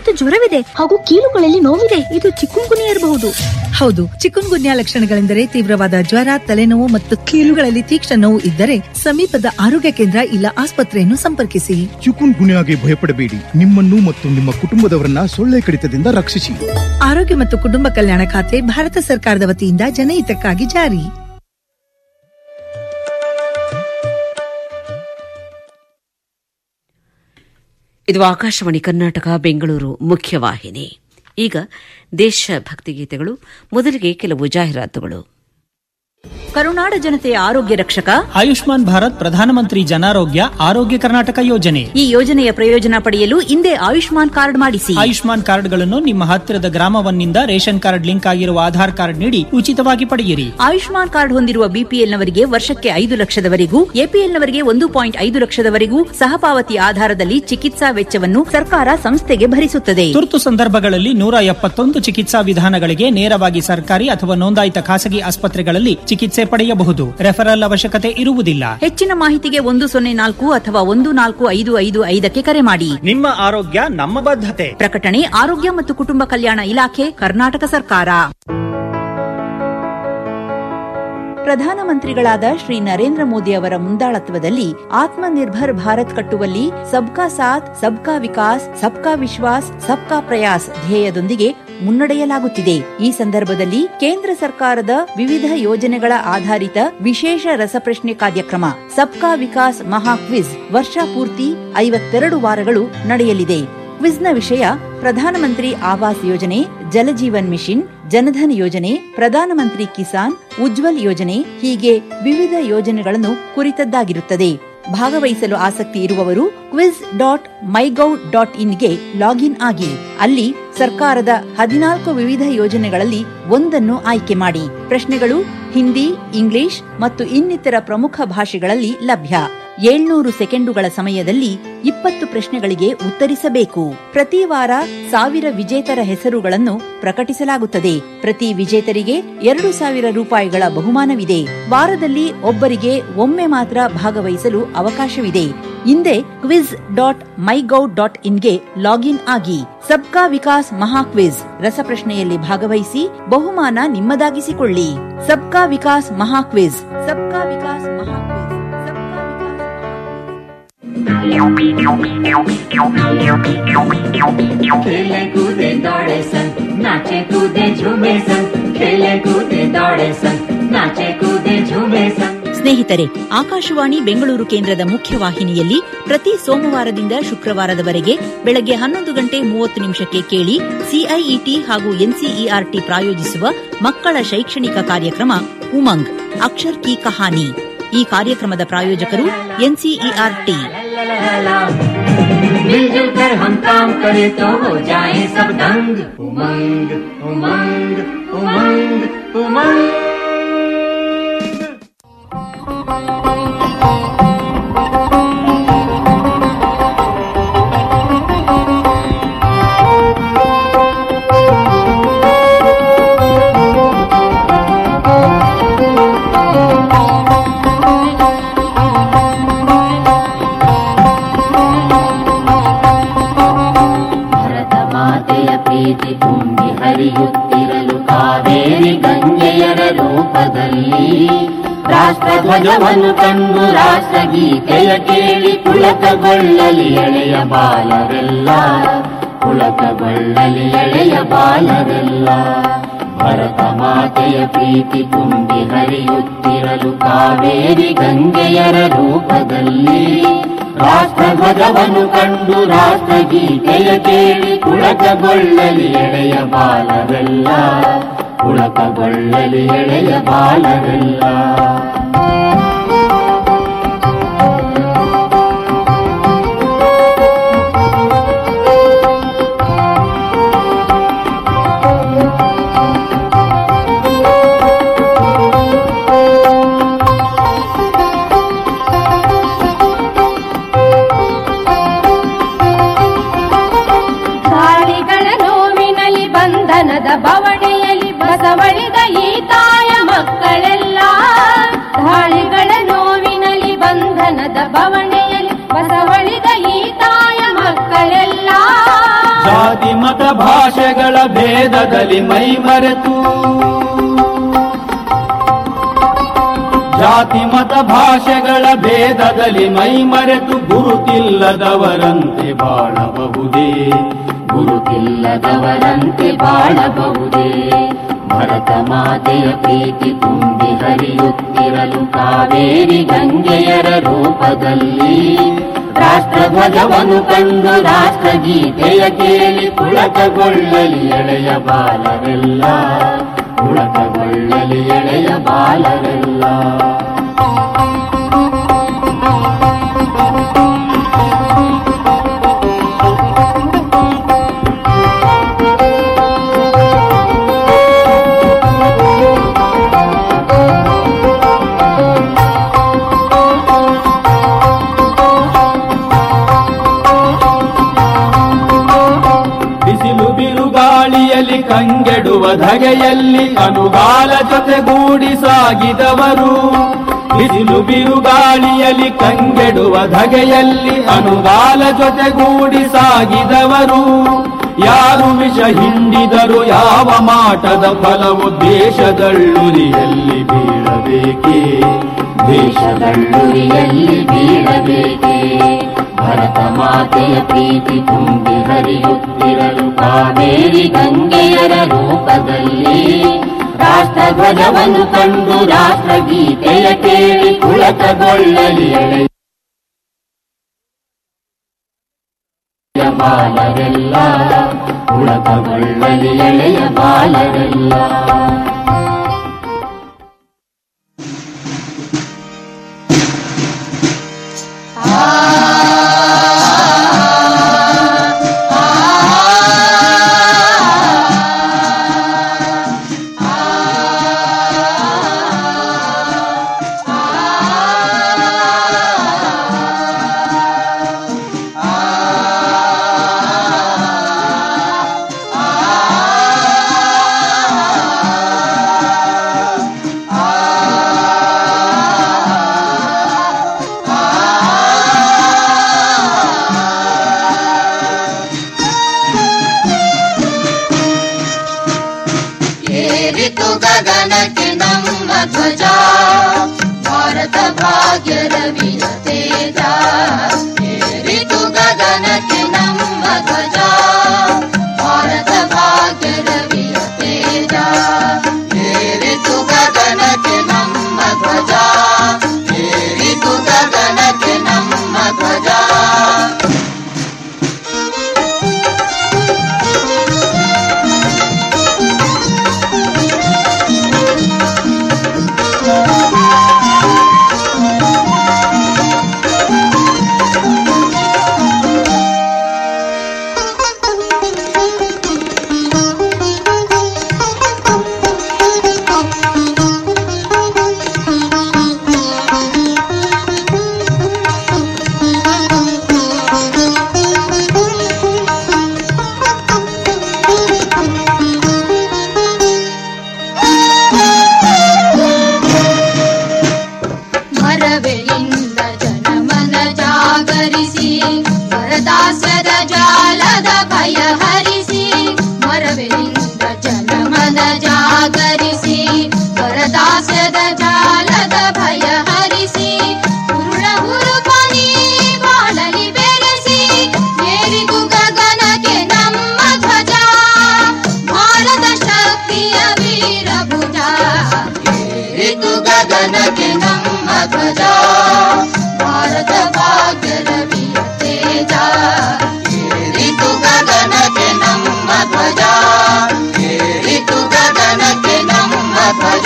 ಮತ್ತು ಜ್ವರವಿದೆ ಹಾಗೂ ಕೀಲುಗಳಲ್ಲಿ ನೋವಿದೆ ಇದು ಚಿಕ್ಕುಂಗುನಿ ಇರಬಹುದು ಹೌದು ಚಿಕುನ್ ಗುನ್ಯಾ ಲಕ್ಷಣಗಳೆಂದರೆ ತೀವ್ರವಾದ ಜ್ವರ ತಲೆನೋವು ಮತ್ತು ಕೀಲುಗಳಲ್ಲಿ ತೀಕ್ಷ್ಣ ನೋವು ಇದ್ದರೆ ಸಮೀಪದ ಆರೋಗ್ಯ ಕೇಂದ್ರ ಇಲ್ಲ ಆಸ್ಪತ್ರೆಯನ್ನು ಸಂಪರ್ಕಿಸಿ ಚಿಕುನ್ ಗುನ್ಯಾಗೆ ಭಯಪಡಬೇಡಿ ನಿಮ್ಮನ್ನು ಮತ್ತು ನಿಮ್ಮ ಕುಟುಂಬದವರನ್ನ ಸೊಳ್ಳೆ ಕಡಿತದಿಂದ ರಕ್ಷಿಸಿ ಆರೋಗ್ಯ ಮತ್ತು ಕುಟುಂಬ ಕಲ್ಯಾಣ ಖಾತೆ ಭಾರತ ಸರ್ಕಾರದ ವತಿಯಿಂದ ಜನಹಿತಕ್ಕಾಗಿ ಜಾರಿ ಇದು ಆಕಾಶವಾಣಿ ಕರ್ನಾಟಕ ಬೆಂಗಳೂರು ಮುಖ್ಯವಾಹಿನಿ ಈಗ ದೇಶಭಕ್ತಿ ಗೀತೆಗಳು ಮೊದಲಿಗೆ ಕೆಲವು ಜಾಹೀರಾತುಗಳು ಕರುನಾಡ ಜನತೆಯ ಆರೋಗ್ಯ ರಕ್ಷಕ ಆಯುಷ್ಮಾನ್ ಭಾರತ್ ಪ್ರಧಾನಮಂತ್ರಿ ಜನಾರೋಗ್ಯ ಆರೋಗ್ಯ ಕರ್ನಾಟಕ ಯೋಜನೆ ಈ ಯೋಜನೆಯ ಪ್ರಯೋಜನ ಪಡೆಯಲು ಹಿಂದೆ ಆಯುಷ್ಮಾನ್ ಕಾರ್ಡ್ ಮಾಡಿಸಿ ಆಯುಷ್ಮಾನ್ ಕಾರ್ಡ್ಗಳನ್ನು ನಿಮ್ಮ ಹತ್ತಿರದ ಗ್ರಾಮವನ್ನಿಂದ ರೇಷನ್ ಕಾರ್ಡ್ ಲಿಂಕ್ ಆಗಿರುವ ಆಧಾರ್ ಕಾರ್ಡ್ ನೀಡಿ ಉಚಿತವಾಗಿ ಪಡೆಯಿರಿ ಆಯುಷ್ಮಾನ್ ಕಾರ್ಡ್ ಹೊಂದಿರುವ ಬಿಪಿಎಲ್ನವರಿಗೆ ವರ್ಷಕ್ಕೆ ಐದು ಲಕ್ಷದವರೆಗೂ ಎಪಿಎಲ್ನವರಿಗೆ ಒಂದು ಪಾಯಿಂಟ್ ಐದು ಲಕ್ಷದವರೆಗೂ ಸಹಪಾವತಿ ಆಧಾರದಲ್ಲಿ ಚಿಕಿತ್ಸಾ ವೆಚ್ಚವನ್ನು ಸರ್ಕಾರ ಸಂಸ್ಥೆಗೆ ಭರಿಸುತ್ತದೆ ತುರ್ತು ಸಂದರ್ಭಗಳಲ್ಲಿ ನೂರ ಎಪ್ಪತ್ತೊಂದು ಚಿಕಿತ್ಸಾ ವಿಧಾನಗಳಿಗೆ ನೇರವಾಗಿ ಸರ್ಕಾರಿ ಅಥವಾ ನೋಂದಾಯಿತ ಖಾಸಗಿ ಆಸ್ಪತ್ರೆಗಳಲ್ಲಿ ಚಿಕಿತ್ಸೆ ಪಡೆಯಬಹುದು ರೆಫರಲ್ ಅವಶ್ಯಕತೆ ಇರುವುದಿಲ್ಲ ಹೆಚ್ಚಿನ ಮಾಹಿತಿಗೆ ಒಂದು ಸೊನ್ನೆ ನಾಲ್ಕು ಅಥವಾ ಒಂದು ನಾಲ್ಕು ಐದು ಐದು ಐದಕ್ಕೆ ಕರೆ ಮಾಡಿ ನಿಮ್ಮ ಆರೋಗ್ಯ ನಮ್ಮ ಬದ್ಧತೆ ಪ್ರಕಟಣೆ ಆರೋಗ್ಯ ಮತ್ತು ಕುಟುಂಬ ಕಲ್ಯಾಣ ಇಲಾಖೆ ಕರ್ನಾಟಕ ಸರ್ಕಾರ ಪ್ರಧಾನಮಂತ್ರಿಗಳಾದ ಶ್ರೀ ನರೇಂದ್ರ ಮೋದಿ ಅವರ ಮುಂದಾಳತ್ವದಲ್ಲಿ ಆತ್ಮನಿರ್ಭರ್ ಭಾರತ್ ಕಟ್ಟುವಲ್ಲಿ ಸಬ್ಕಾ ಸಾಥ್ ಸಬ್ಕಾ ವಿಕಾಸ್ ಸಬ್ಕಾ ವಿಶ್ವಾಸ್ ಸಬ್ಕಾ ಪ್ರಯಾಸ್ ಧ್ಯೇಯದೊಂದಿಗೆ ಮುನ್ನಡೆಯಲಾಗುತ್ತಿದೆ ಈ ಸಂದರ್ಭದಲ್ಲಿ ಕೇಂದ್ರ ಸರ್ಕಾರದ ವಿವಿಧ ಯೋಜನೆಗಳ ಆಧಾರಿತ ವಿಶೇಷ ರಸಪ್ರಶ್ನೆ ಕಾರ್ಯಕ್ರಮ ಸಬ್ಕಾ ವಿಕಾಸ್ ಮಹಾ ಕ್ವಿಜ್ ವರ್ಷ ಪೂರ್ತಿ ಐವತ್ತೆರಡು ವಾರಗಳು ನಡೆಯಲಿದೆ ಕ್ವಿಜ್ನ ವಿಷಯ ಪ್ರಧಾನಮಂತ್ರಿ ಆವಾಸ್ ಯೋಜನೆ ಜಲಜೀವನ್ ಮಿಷನ್ ಜನಧನ್ ಯೋಜನೆ ಪ್ರಧಾನಮಂತ್ರಿ ಕಿಸಾನ್ ಉಜ್ವಲ್ ಯೋಜನೆ ಹೀಗೆ ವಿವಿಧ ಯೋಜನೆಗಳನ್ನು ಕುರಿತದ್ದಾಗಿರುತ್ತದೆ ಭಾಗವಹಿಸಲು ಆಸಕ್ತಿ ಇರುವವರು ಕ್ವಿಜ್ ಡಾಟ್ ಮೈಗೌ ಡಾಟ್ ಇನ್ಗೆ ಲಾಗಿನ್ ಆಗಿ ಅಲ್ಲಿ ಸರ್ಕಾರದ ಹದಿನಾಲ್ಕು ವಿವಿಧ ಯೋಜನೆಗಳಲ್ಲಿ ಒಂದನ್ನು ಆಯ್ಕೆ ಮಾಡಿ ಪ್ರಶ್ನೆಗಳು ಹಿಂದಿ ಇಂಗ್ಲಿಷ್ ಮತ್ತು ಇನ್ನಿತರ ಪ್ರಮುಖ ಭಾಷೆಗಳಲ್ಲಿ ಲಭ್ಯ ಏಳ್ನೂರು ಸೆಕೆಂಡುಗಳ ಸಮಯದಲ್ಲಿ ಇಪ್ಪತ್ತು ಪ್ರಶ್ನೆಗಳಿಗೆ ಉತ್ತರಿಸಬೇಕು ಪ್ರತಿ ವಾರ ಸಾವಿರ ವಿಜೇತರ ಹೆಸರುಗಳನ್ನು ಪ್ರಕಟಿಸಲಾಗುತ್ತದೆ ಪ್ರತಿ ವಿಜೇತರಿಗೆ ಎರಡು ಸಾವಿರ ರೂಪಾಯಿಗಳ ಬಹುಮಾನವಿದೆ ವಾರದಲ್ಲಿ ಒಬ್ಬರಿಗೆ ಒಮ್ಮೆ ಮಾತ್ರ ಭಾಗವಹಿಸಲು ಅವಕಾಶವಿದೆ ಹಿಂದೆ ಕ್ವಿಜ್ ಡಾಟ್ ಮೈಗೌ ಡಾಟ್ ಇನ್ಗೆ ಲಾಗಿನ್ ಆಗಿ ಸಬ್ಕಾ ವಿಕಾಸ್ ಮಹಾ ಕ್ವಿಜ್ ರಸಪ್ರಶ್ನೆಯಲ್ಲಿ ಭಾಗವಹಿಸಿ ಬಹುಮಾನ ನಿಮ್ಮದಾಗಿಸಿಕೊಳ್ಳಿ ಸಬ್ಕಾ ವಿಕಾಸ್ ಮಹಾ ಕ್ವಿಜ್ ಸಬ್ಕಾ ವಿಕಾಸ್ ಮಹಾ ಕ್ವಿಜ್ खेले कूदे दौड़े सन नाचे कूदे झूमे सन खेले कूदे दौड़े सन नाचे कूदे झूमे सन ಸ್ನೇಹಿತರೆ ಆಕಾಶವಾಣಿ ಬೆಂಗಳೂರು ಕೇಂದ್ರದ ಮುಖ್ಯವಾಹಿನಿಯಲ್ಲಿ ಪ್ರತಿ ಸೋಮವಾರದಿಂದ ಶುಕ್ರವಾರದವರೆಗೆ ಬೆಳಗ್ಗೆ ಹನ್ನೊಂದು ಗಂಟೆ ಮೂವತ್ತು ನಿಮಿಷಕ್ಕೆ ಕೇಳಿ ಸಿಐಇಟಿ ಹಾಗೂ ಎನ್ಸಿಇಆರ್ಟಿ ಪ್ರಾಯೋಜಿಸುವ ಮಕ್ಕಳ ಶೈಕ್ಷಣಿಕ ಕಾರ್ಯಕ್ರಮ ಉಮಂಗ್ ಅಕ್ಷರ್ ಕಿ ಕಹಾನಿ ಈ ಕಾರ್ಯಕ್ರಮದ ಪ್ರಾಯೋಜಕರು ಎನ್ಸಿಇಆರ್ಟಿ मिलजुल कर हम काम करें तो हो जाए सब दंग उमंग उमंग उमंग उमंग ಭರತ ಮಾತೆಯ ಪ್ರೀತಿ ತುಂಬಿ ಹರಿಯುತ್ತಿರಲು ಕಾವೇರಿ ಗಂಗೆಯರ ರೂಪದಲ್ಲಿ ರಾಷ್ಟ್ರಧ್ವಜವನ್ನು ಕಂಡು ರಾಷ್ಟ್ರಗೀತೆಯ ಕೇಳಿ ಪುಳಕಗೊಳ್ಳಲಿ ಎಳೆಯ ಬಾಲರೆಲ್ಲ ಪುಳಕಗೊಳ್ಳಲಿ ಎಳೆಯ ಬಾಲರೆಲ್ಲ ಭರತ ಮಾತೆಯ ಪ್ರೀತಿ ತುಂಬಿ ಹರಿಯುತ್ತಿರಲು ಕಾವೇರಿ ಗಂಗೆಯರ ರೂಪದಲ್ಲಿ ರಾಷ್ಟ್ರಧ್ವಜವನ್ನು ಕಂಡು ರಾಷ್ಟ್ರಗೀತೆಯ ಕೇಳಿ ಪುಳಕಗೊಳ್ಳಲಿ ಎಳೆಯ ಬಾಲರೆಲ್ಲ ಪುಳಕಗೊಳ್ಳಲಿ ಎಳೆಯ ಬಾಲರೆಲ್ಲ ಗಾಳಿಗಳ ನೋವಿನಲ್ಲಿ ಬಂಧನದ ಬವಣೆಯಲ್ಲಿ ಬಸವಳಿದ ಈ ತಾಯ ಮಕ್ಕಳೆಲ್ಲ ಗಾಳಿಗಳ ಜಾತಿ ಮತ ಭಾಷೆಗಳ ಭೇದದಲ್ಲಿ ಮೈ ಮರೆತು ಜಾತಿ ಮತ ಭಾಷೆಗಳ ಭೇದದಲ್ಲಿ ಮೈ ಮರೆತು ಗುರುತಿಲ್ಲದವರಂತೆ ಬಾಳಬಹುದೇ ಗುರುತಿಲ್ಲದವರಂತೆ ಬಾಳಬಹುದೇ ಭರತ ಮಾತೆಯ ಪ್ರೀತಿ ತುಂಬಿ ಹರಿಯುತ್ತಿರಲು ಕಾವೇರಿ ಗಂಗೆಯರ ರೂಪದಲ್ಲಿ ರಾಷ್ಟ್ರಧ್ವಜವನ್ನು ಕಂಡು ರಾಷ್ಟ್ರಗೀತೆಯ ಕೇಳಿ ಪುಳಕಗೊಳ್ಳಲಿ ಎಳೆಯ ಬಾಲರೆಲ್ಲ ಪುಳಕಗೊಳ್ಳಲಿ ಎಳೆಯ ಬಾಲರೆಲ್ಲ ಬಿಸಿಲು ಬಿರುಗಾಳಿಯಲ್ಲಿ ಕಂಗೆಡುವ ಧಗೆಯಲ್ಲಿ ಅನುಗಾಲ ಜೊತೆಗೂಡಿ ಸಾಗಿದವರು ಬಿಸಿಲು ಬಿರುಗಾಳಿಯಲ್ಲಿ ಕಂಗೆಡುವ ಧಗೆಯಲ್ಲಿ ಅನುಗಾಲ ಜೊತೆಗೂಡಿ ಸಾಗಿದವರು ಯಾರು ವಿಷ ಹಿಂಡಿದರು ಯಾವ ಮಾಟದ ಫಲವು ದೇಶದಳ್ಳುರಿಯಲ್ಲಿ ಬೀಳಬೇಕೇ ದೇಶದಳ್ಳುರಿಯಲ್ಲಿ ಬೀಳಬೇಕೆ ಭರತ ಮಾತೆಯ ಪ್ರೀತಿ ತುಂಬಿ ಹರಿಯುತ್ತಿರಲು ಕಾವೇರಿ ಗಂಗೆಯರ ರೂಪದಲ್ಲಿ ರಾಷ್ಟ್ರಧ್ವಜವನ್ನು ಕಂಡು ರಾಷ್ಟ್ರಗೀತೆಯ ಕೇಳಿ ಪುಳಕಗೊಳ್ಳಲಿ ಎಳೆಯ ಬಾಲರೆಲ್ಲ ಪುಳಕಗೊಳ್ಳಲಿ ಎಳೆಯ ಬಾಲರೆಲ್ಲ ಏರಿತು ಗಗನಕ್ಕೆ ನಮ್ಮ ಧ್ವಜ ಭಾರತ ಭಾಗ್ಯ ರವಿಯ ತೇಜ ಏರಿತು ಗಗನಕ್ಕೆ ನಮ್ಮ ಧ್ವಜ ಭಾರತ ಭಾಗ್ಯ ರವಿಯ ತೇಜ ಏರಿತು ಗಗನಕ್ಕೆ ನಮ್ಮ ಧ್ವಜ ಏರಿತು ಗಗನಕ್ಕೆ ನಮ್ಮ ಧ್ವಜ ಮರವೆಯಿಂದ ಜನಮನ ಜಾಗರಿಸಿ ವರದಾಸ್ಯದ ಜಾಲದ ಭಯ ಹರಿಸಿ ಮರವೆಯಿಂದ ಜನಮನ ಜಾಗರಿಸಿ ವರದಾಸ್ಯದ ಜಾಲದ ಭಯ ಹರಿಸಿ ಉರುಳ ಹುರುಪನಿ ಬಾಳಲಿ ಬೆರೆಸಿ ಏರಿದು ಗಗನಕ್ಕೆ ನಮ್ಮ ಧ್ವಜ ಭಾರತ ಶಕ್ತಿಯ ವೀರಭುಜ ಏರಿತು ಗಗನಕ್ಕೆ ನಮ್ಮ ಧ್ವಜ ಭಾರತ ಭಾಗ್ಯ ರವಿಯ ತೇಜ ಏರಿತು ಗಗನಕ್ಕೆ ನಮ್ಮ ಧ್ವಜ ಏರಿತು ಗಗನಕ್ಕೆ ನಮ್ಮ ಧ್ವಜ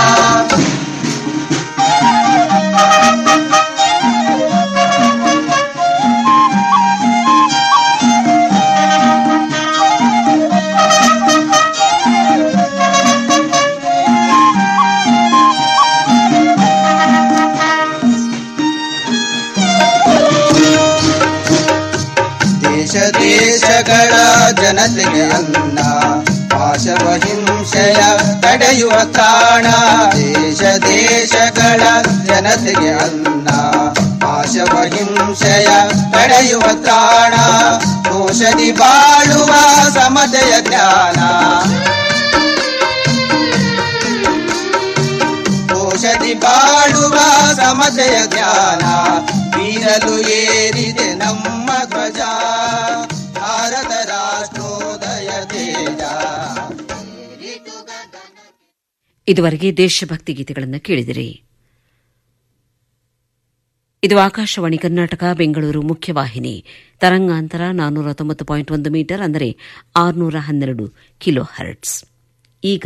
ದೇಶ ದೇಶಗಳ ಜನತೆಗೆ ಅನ್ನ ಪಾಶವ ಹಿಂಸೆಯ ತಡೆಯುವ ತ್ರಾಣ ದೇಶ ದೇಶಗಳ ಜನತೆಗೆ ಅನ್ನ ಪಾಶವ ಹಿಂಸೆಯ ತಡೆಯುವ ತ್ರಾಣ ದೋಷದಿ ಬಾಳುವ ಸಮತೆಯ ಜ್ಞಾನ ಔಷಧಿ ಬಾಳುವ ಸಮತೆಯ ಜ್ಞಾನ ಬೀರಲು ಏರಿದೆ ನಮ್ಮ ಧ್ವಜ ಭಾರತ ರಾಷ್ಟ್ರೋದಯ ತೇಜ ಇದುವರೆಗೆ ದೇಶಭಕ್ತಿ ಗೀತೆಗಳನ್ನು ಕೇಳಿದಿರಿ ಇದು ಆಕಾಶವಾಣಿ ಕರ್ನಾಟಕ ಬೆಂಗಳೂರು ಮುಖ್ಯವಾಹಿನಿ ತರಂಗಾಂತರ ನಾನ್ನೂರ ತೊಂಬತ್ತು ಪಾಯಿಂಟ್ ಒಂದು ಮೀಟರ್ ಅಂದರೆ ಆರುನೂರ ಹನ್ನೆರಡು ಕಿಲೋ ಹರ್ಟ್ಸ್ ಈಗ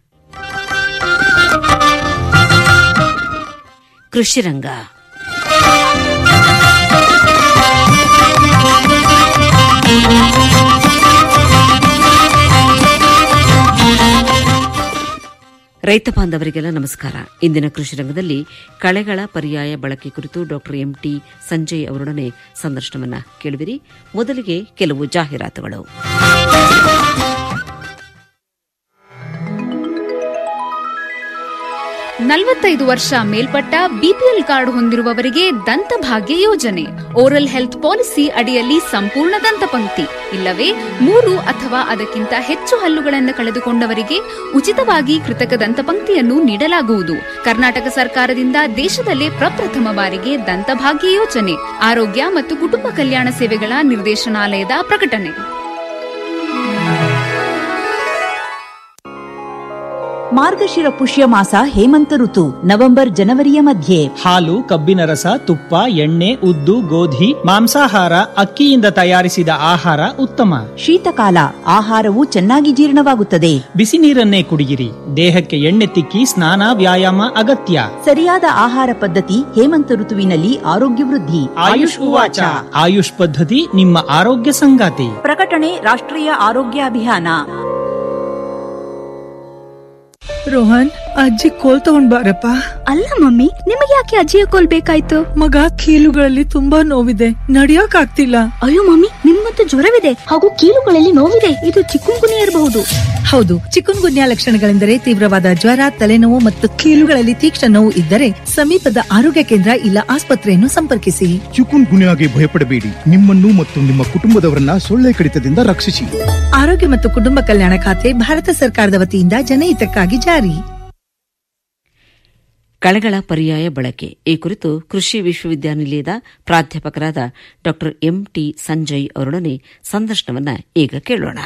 ಕೃಷಿರಂಗ ರೈತ ಬಾಂಧವರಿಗೆಲ್ಲ ನಮಸ್ಕಾರ ಇಂದಿನ ಕೃಷಿ ರಂಗದಲ್ಲಿ ಕಳೆಗಳ ಪರ್ಯಾಯ ಬಳಕೆ ಕುರಿತು ಡಾಕ್ಟರ್ ಎಂಟಿ ಸಂಜಯ್ ಅವರೊಡನೆ ಸಂದರ್ಶನವನ್ನ ಕೇಳುವಿರಿ ಮೊದಲಿಗೆ ಕೆಲವು ಜಾಹೀರಾತುಗಳು ನಲವತ್ತೈದು ವರ್ಷ ಮೇಲ್ಪಟ್ಟ ಬಿಪಿಎಲ್ ಕಾರ್ಡ್ ಹೊಂದಿರುವವರಿಗೆ ದಂತಭಾಗ್ಯ ಯೋಜನೆ ಓರಲ್ ಹೆಲ್ತ್ ಪಾಲಿಸಿ ಅಡಿಯಲ್ಲಿ ಸಂಪೂರ್ಣ ದಂತಪಂಕ್ತಿ ಇಲ್ಲವೇ ಮೂರು ಅಥವಾ ಅದಕ್ಕಿಂತ ಹೆಚ್ಚು ಹಲ್ಲುಗಳನ್ನು ಕಳೆದುಕೊಂಡವರಿಗೆ ಉಚಿತವಾಗಿ ಕೃತಕ ದಂತಪಂಕ್ತಿಯನ್ನು ನೀಡಲಾಗುವುದು ಕರ್ನಾಟಕ ಸರ್ಕಾರದಿಂದ ದೇಶದಲ್ಲೇ ಪ್ರಪ್ರಥಮ ಬಾರಿಗೆ ದಂತಭಾಗ್ಯ ಯೋಜನೆ ಆರೋಗ್ಯ ಮತ್ತು ಕುಟುಂಬ ಕಲ್ಯಾಣ ಸೇವೆಗಳ ನಿರ್ದೇಶನಾಲಯದ ಪ್ರಕಟಣೆ ಮಾರ್ಗಶಿರ ಪುಷ್ಯ ಮಾಸ ಹೇಮಂತ ಋತು ನವೆಂಬರ್ ಜನವರಿಯ ಮಧ್ಯೆ ಹಾಲು ಕಬ್ಬಿನ ರಸ ತುಪ್ಪ ಎಣ್ಣೆ ಉದ್ದು ಗೋಧಿ ಮಾಂಸಾಹಾರ ಅಕ್ಕಿಯಿಂದ ತಯಾರಿಸಿದ ಆಹಾರ ಉತ್ತಮ ಶೀತಕಾಲ ಆಹಾರವು ಚೆನ್ನಾಗಿ ಜೀರ್ಣವಾಗುತ್ತದೆ ಬಿಸಿ ನೀರನ್ನೇ ಕುಡಿಯಿರಿ ದೇಹಕ್ಕೆ ಎಣ್ಣೆ ತಿಕ್ಕಿ ಸ್ನಾನ ವ್ಯಾಯಾಮ ಅಗತ್ಯ ಸರಿಯಾದ ಆಹಾರ ಪದ್ಧತಿ ಹೇಮಂತ ಋತುವಿನಲ್ಲಿ ಆರೋಗ್ಯ ವೃದ್ಧಿ ಆಯುಷ್ ಉವಾಚ ಆಯುಷ್ ಪದ್ಧತಿ ನಿಮ್ಮ ಆರೋಗ್ಯ ಸಂಗಾತಿ ಪ್ರಕಟಣೆ ರಾಷ್ಟ್ರೀಯ ಆರೋಗ್ಯ ಅಭಿಯಾನ ರೋಹನ್ ಅಜ್ಜಿ ಕೋಲ್ ತಗೊಂಡ್ ಬಾರಪ್ಪ ಅಲ್ಲ ಮಮ್ಮಿ ನಿಮಗೆ ಯಾಕೆ ಅಜ್ಜಿಯ ಕೋಲ್ ಬೇಕಾಯ್ತು ಮಗ ಕೀಲುಗಳಲ್ಲಿ ತುಂಬಾ ನೋವಿದೆ ನಡಿಯಕ್ ಆಗ್ತಿಲ್ಲ ಅಯ್ಯೋ ಮಮ್ಮಿ ನಿಮ್ಮಂತೂ ಜ್ವರವಿದೆ ಹಾಗೂ ಕೀಲುಗಳಲ್ಲಿ ನೋವಿದೆ ಇದು ಚಿಕ್ಕುಂಗುನಿ ಇರಬಹುದು ಹೌದು ಚಿಕನ್ ಗುನ್ಯಾ ಲಕ್ಷಣಗಳೆಂದರೆ ತೀವ್ರವಾದ ಜ್ವರ ತಲೆನೋವು ಮತ್ತು ಕೀಲುಗಳಲ್ಲಿ ತೀಕ್ಷ್ಣ ನೋವು ಇದ್ದರೆ ಸಮೀಪದ ಆರೋಗ್ಯ ಕೇಂದ್ರ ಇಲ್ಲ ಆಸ್ಪತ್ರೆಯನ್ನು ಸಂಪರ್ಕಿಸಿ ಚಿಕುನ್ ಗುನ್ಯಾಗೆ ಭಯಪಡಬೇಡಿ ನಿಮ್ಮನ್ನು ಮತ್ತು ನಿಮ್ಮ ಕುಟುಂಬದವರನ್ನ ಸೊಳ್ಳೆ ಕಡಿತದಿಂದ ರಕ್ಷಿಸಿ ಆರೋಗ್ಯ ಮತ್ತು ಕುಟುಂಬ ಕಲ್ಯಾಣ ಖಾತೆ ಭಾರತ ಸರ್ಕಾರದ ವತಿಯಿಂದ ಜನಹಿತಕ್ಕಾಗಿ ಜಾರಿ ಕಳೆಗಳ ಪರ್ಯಾಯ ಬಳಕೆ ಈ ಕುರಿತು ಕೃಷಿ ವಿಶ್ವವಿದ್ಯಾನಿಲಯದ ಪ್ರಾಧ್ಯಾಪಕರಾದ ಡಾ ಎಂಟಿ ಸಂಜಯ್ ಅವರೊಡನೆ ಸಂದರ್ಶನವನ್ನ ಈಗ ಕೇಳೋಣ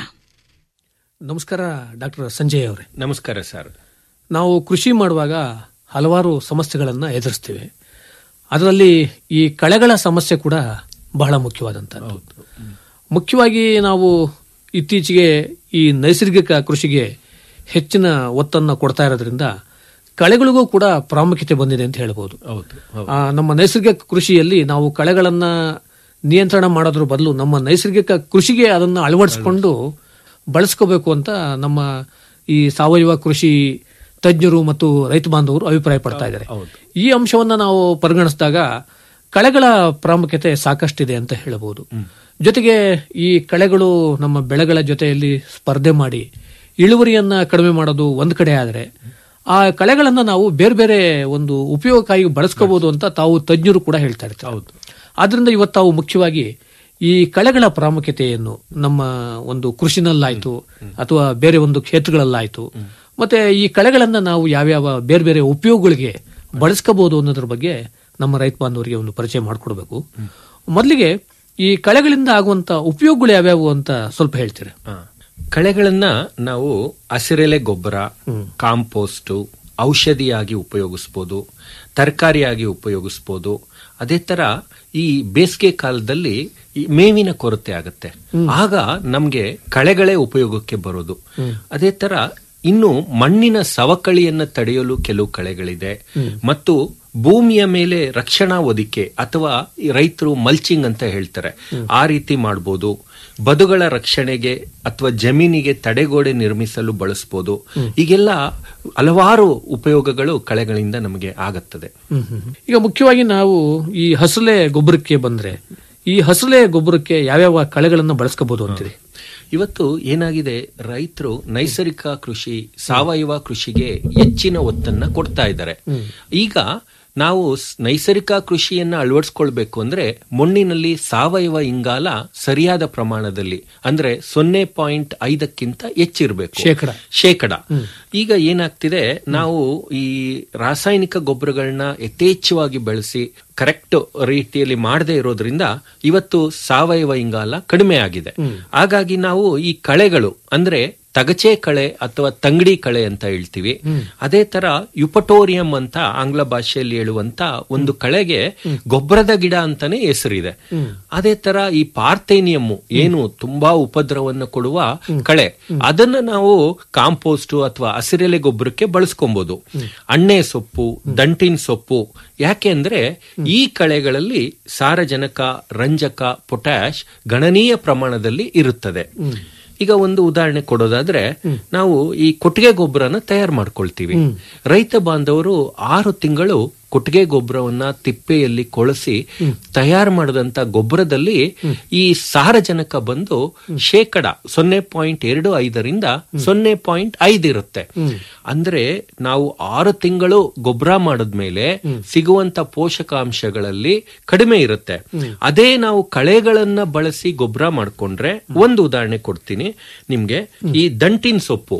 ನಮಸ್ಕಾರ ಡಾಕ್ಟರ್ ಸಂಜಯ್ ಅವರೇ ನಮಸ್ಕಾರ ಸರ್ ನಾವು ಕೃಷಿ ಮಾಡುವಾಗ ಹಲವಾರು ಸಮಸ್ಯೆಗಳನ್ನು ಎದುರಿಸ್ತೀವಿ ಅದರಲ್ಲಿ ಈ ಕಳೆಗಳ ಸಮಸ್ಯೆ ಕೂಡ ಬಹಳ ಮುಖ್ಯವಾದಂಥದ್ದು ಮುಖ್ಯವಾಗಿ ನಾವು ಇತ್ತೀಚೆಗೆ ಈ ನೈಸರ್ಗಿಕ ಕೃಷಿಗೆ ಹೆಚ್ಚಿನ ಒತ್ತನ್ನು ಕೊಡ್ತಾ ಇರೋದ್ರಿಂದ ಕಳೆಗಳಿಗೂ ಕೂಡ ಪ್ರಾಮುಖ್ಯತೆ ಬಂದಿದೆ ಅಂತ ಹೇಳ್ಬೋದು ಆ, ನಮ್ಮ ನೈಸರ್ಗಿಕ ಕೃಷಿಯಲ್ಲಿ ನಾವು ಕಳೆಗಳನ್ನ ನಿಯಂತ್ರಣ ಮಾಡೋದ್ರ ಬದಲು ನಮ್ಮ ನೈಸರ್ಗಿಕ ಕೃಷಿಗೆ ಅದನ್ನ ಅಳವಡಿಸಿಕೊಂಡು ಬಳಸ್ಕೋಬೇಕು ಅಂತ ನಮ್ಮ ಈ ಸಾವಯವ ಕೃಷಿ ತಜ್ಞರು ಮತ್ತು ರೈತ ಬಾಂಧವರು ಅಭಿಪ್ರಾಯ ಪಡ್ತಾ ಇದ್ದಾರೆ ಈ ಅಂಶವನ್ನ ನಾವು ಪರಿಗಣಿಸಿದಾಗ ಕಳೆಗಳ ಪ್ರಾಮುಖ್ಯತೆ ಸಾಕಷ್ಟಿದೆ ಅಂತ ಹೇಳಬಹುದು ಜೊತೆಗೆ ಈ ಕಳೆಗಳು ನಮ್ಮ ಬೆಳೆಗಳ ಜೊತೆಯಲ್ಲಿ ಸ್ಪರ್ಧೆ ಮಾಡಿ ಇಳುವರಿಯನ್ನ ಕಡಿಮೆ ಮಾಡೋದು ಒಂದ್ ಕಡೆ ಆದ್ರೆ ಆ ಕಳೆಗಳನ್ನ ನಾವು ಬೇರೆ ಬೇರೆ ಒಂದು ಉಪಯೋಗಕ್ಕಾಗಿ ಬಳಸ್ಕೋಬಹುದು ಅಂತ ತಾವು ತಜ್ಞರು ಕೂಡ ಹೇಳ್ತಾ ಇರ್ತಾರೆ ಆದ್ರಿಂದ ಇವತ್ತು ತಾವು ಮುಖ್ಯವಾಗಿ ಈ ಕಳೆಗಳ ಪ್ರಾಮುಖ್ಯತೆಯನ್ನು ನಮ್ಮ ಒಂದು ಕೃಷಿನಲ್ಲಾಯ್ತು ಅಥವಾ ಬೇರೆ ಒಂದು ಕ್ಷೇತ್ರಗಳಲ್ಲಾಯ್ತು ಮತ್ತೆ ಈ ಕಳೆಗಳನ್ನ ನಾವು ಯಾವ್ಯಾವ ಬೇರೆ ಬೇರೆ ಉಪಯೋಗಗಳಿಗೆ ಬಳಸ್ಕೋಬಹುದು ಅನ್ನೋದ್ರ ಬಗ್ಗೆ ನಮ್ಮ ರೈತ ಬಾಂಧವರಿಗೆ ಒಂದು ಪರಿಚಯ ಮಾಡಿಕೊಡ್ಬೇಕು ಮೊದಲಿಗೆ ಈ ಕಳೆಗಳಿಂದ ಆಗುವಂತ ಉಪಯೋಗಗಳು ಯಾವ್ಯಾವು ಅಂತ ಸ್ವಲ್ಪ ಹೇಳ್ತೀರಾ ಕಳೆಗಳನ್ನ ನಾವು ಹಸಿರೆಲೆ ಗೊಬ್ಬರ ಕಾಂಪೋಸ್ಟ್ ಔಷಧಿಯಾಗಿ ಉಪಯೋಗಿಸ್ಬೋದು ತರಕಾರಿಯಾಗಿ ಉಪಯೋಗಿಸ್ಬೋದು ಅದೇ ತರ ಈ ಬೇಸಿಗೆ ಕಾಲದಲ್ಲಿ ಈ ಮೇವಿನ ಕೊರತೆ ಆಗುತ್ತೆ ಆಗ ನಮ್ಗೆ ಕಳೆಗಳೇ ಉಪಯೋಗಕ್ಕೆ ಬರೋದು ಅದೇ ತರ ಇನ್ನು ಮಣ್ಣಿನ ಸವಕಳಿಯನ್ನ ತಡೆಯಲು ಕೆಲವು ಕಳೆಗಳಿದೆ ಮತ್ತು ಭೂಮಿಯ ಮೇಲೆ ರಕ್ಷಣಾ ಒದಿಕೆ ಅಥವಾ ಈ ರೈತರು ಮಲ್ಚಿಂಗ್ ಅಂತ ಹೇಳ್ತಾರೆ ಆ ರೀತಿ ಮಾಡಬಹುದು ಬದುಗಳ ರಕ್ಷಣೆಗೆ ಅಥವಾ ಜಮೀನಿಗೆ ತಡೆಗೋಡೆ ನಿರ್ಮಿಸಲು ಬಳಸಬಹುದು ಈಗೆಲ್ಲ ಹಲವಾರು ಉಪಯೋಗಗಳು ಕಳೆಗಳಿಂದ ನಮಗೆ ಆಗುತ್ತದೆ ಈಗ ಮುಖ್ಯವಾಗಿ ನಾವು ಈ ಹಸಲೆ ಗೊಬ್ಬರಕ್ಕೆ ಬಂದ್ರೆ ಈ ಹಸಲೆ ಗೊಬ್ಬರಕ್ಕೆ ಯಾವ್ಯಾವ ಕಳೆಗಳನ್ನ ಬಳಸ್ಕೋಬಹುದು ಅಂತೀರಿ ಇವತ್ತು ಏನಾಗಿದೆ ರೈತರು ನೈಸರ್ಗಿಕ ಕೃಷಿ ಸಾವಯವ ಕೃಷಿಗೆ ಹೆಚ್ಚಿನ ಒತ್ತನ್ನ ಕೊಡ್ತಾ ಇದ್ದಾರೆ ಈಗ ನಾವು ಸ್- ನೈಸರ್ಗಿಕ ಕೃಷಿಯನ್ನ ಅಳವಡಿಸ್ಕೊಳ್ಬೇಕು ಅಂದ್ರೆ ಮಣ್ಣಿನಲ್ಲಿ ಸಾವಯವ ಇಂಗಾಲ ಸರಿಯಾದ ಪ್ರಮಾಣದಲ್ಲಿ ಅಂದ್ರೆ ಸೊನ್ನೆ ಪಾಯಿಂಟ್ ಐದಕ್ಕಿಂತ ಹೆಚ್ಚಿರಬೇಕು ಶೇಕಡ. ಶೇಕಡ ಈಗ ಏನಾಗ್ತಿದೆ ನಾವು ಈ ರಾಸಾಯನಿಕ ಗೊಬ್ಬರಗಳನ್ನ ಯಥೇಚ್ಛವಾಗಿ ಬೆಳೆಸಿ ಕರೆಕ್ಟ್ ರೀತಿಯಲ್ಲಿ ಮಾಡದೇ ಇರೋದ್ರಿಂದ ಇವತ್ತು ಸಾವಯವ ಇಂಗಾಲ ಕಡಿಮೆ ಆಗಿದೆ ಹಾಗಾಗಿ ನಾವು ಈ ಕಳೆಗಳು ಅಂದ್ರೆ ತಗಚೆ ಕಳೆ ಅಥವಾ ತಂಗಡಿ ಕಳೆ ಅಂತ ಹೇಳ್ತೀವಿ ಅದೇ ತರ ಯುಪಟೋರಿಯಂ ಅಂತ ಆಂಗ್ಲ ಭಾಷೆಯಲ್ಲಿ ಹೇಳುವಂತ ಒಂದು ಕಳೆಗೆ ಗೊಬ್ಬರದ ಗಿಡ ಅಂತಾನೆ ಹೆಸರಿದೆ ಅದೇ ತರ ಈ ಪಾರ್ಥೇನಿಯಂ ಏನು ತುಂಬಾ ಉಪದ್ರವವನ್ನು ಕೊಡುವ ಕಳೆ ಅದನ್ನ ನಾವು ಕಾಂಪೋಸ್ಟ್ ಅಥವಾ ಹಸಿರೆಲೆ ಗೊಬ್ಬರಕ್ಕೆ ಬಳಸ್ಕೊಬಹುದು ಅಣ್ಣೆ ಸೊಪ್ಪು ದಂಟಿನ ಸೊಪ್ಪು ಯಾಕೆ ಅಂದ್ರೆ ಈ ಕಳೆಗಳಲ್ಲಿ ಸಾರಜನಕ ರಂಜಕ ಪೊಟ್ಯಾಶ್ ಗಣನೀಯ ಪ್ರಮಾಣದಲ್ಲಿ ಇರುತ್ತದೆ ಈಗ ಒಂದು ಉದಾಹರಣೆ ಕೊಡೋದಾದ್ರೆ ನಾವು ಈ ಕೊಟ್ಟಿಗೆ ಗೊಬ್ಬರನ ತಯಾರು ಮಾಡ್ಕೊಳ್ತೀವಿ ರೈತ ಬಾಂಧವರು ಆರು ತಿಂಗಳು ಕೊಟ್ಟಿಗೆ ಗೊಬ್ಬರವನ್ನ ತಿಪ್ಪೆಯಲ್ಲಿ ಕೊಳಸಿ ತಯಾರು ಮಾಡಿದಂತ ಗೊಬ್ಬರದಲ್ಲಿ ಈ ಸಾರಜನಕ ಬಂದು ಶೇಕಡ ಸೊನ್ನೆ ಪಾಯಿಂಟ್ ಎರಡು ಐದರಿಂದ ಸೊನ್ನೆ ಪಾಯಿಂಟ್ ಐದು ಇರುತ್ತೆ ಅಂದ್ರೆ ನಾವು ಆರು ತಿಂಗಳು ಗೊಬ್ಬರ ಮಾಡಿದ್ಮೇಲೆ ಸಿಗುವಂತ ಪೋಷಕಾಂಶಗಳಲ್ಲಿ ಕಡಿಮೆ ಇರುತ್ತೆ ಅದೇ ನಾವು ಕಳೆಗಳನ್ನ ಬಳಸಿ ಗೊಬ್ಬರ ಮಾಡ್ಕೊಂಡ್ರೆ ಒಂದು ಉದಾಹರಣೆ ಕೊಡ್ತೀನಿ ನಿಮ್ಗೆ ಈ ದಂಟಿನ ಸೊಪ್ಪು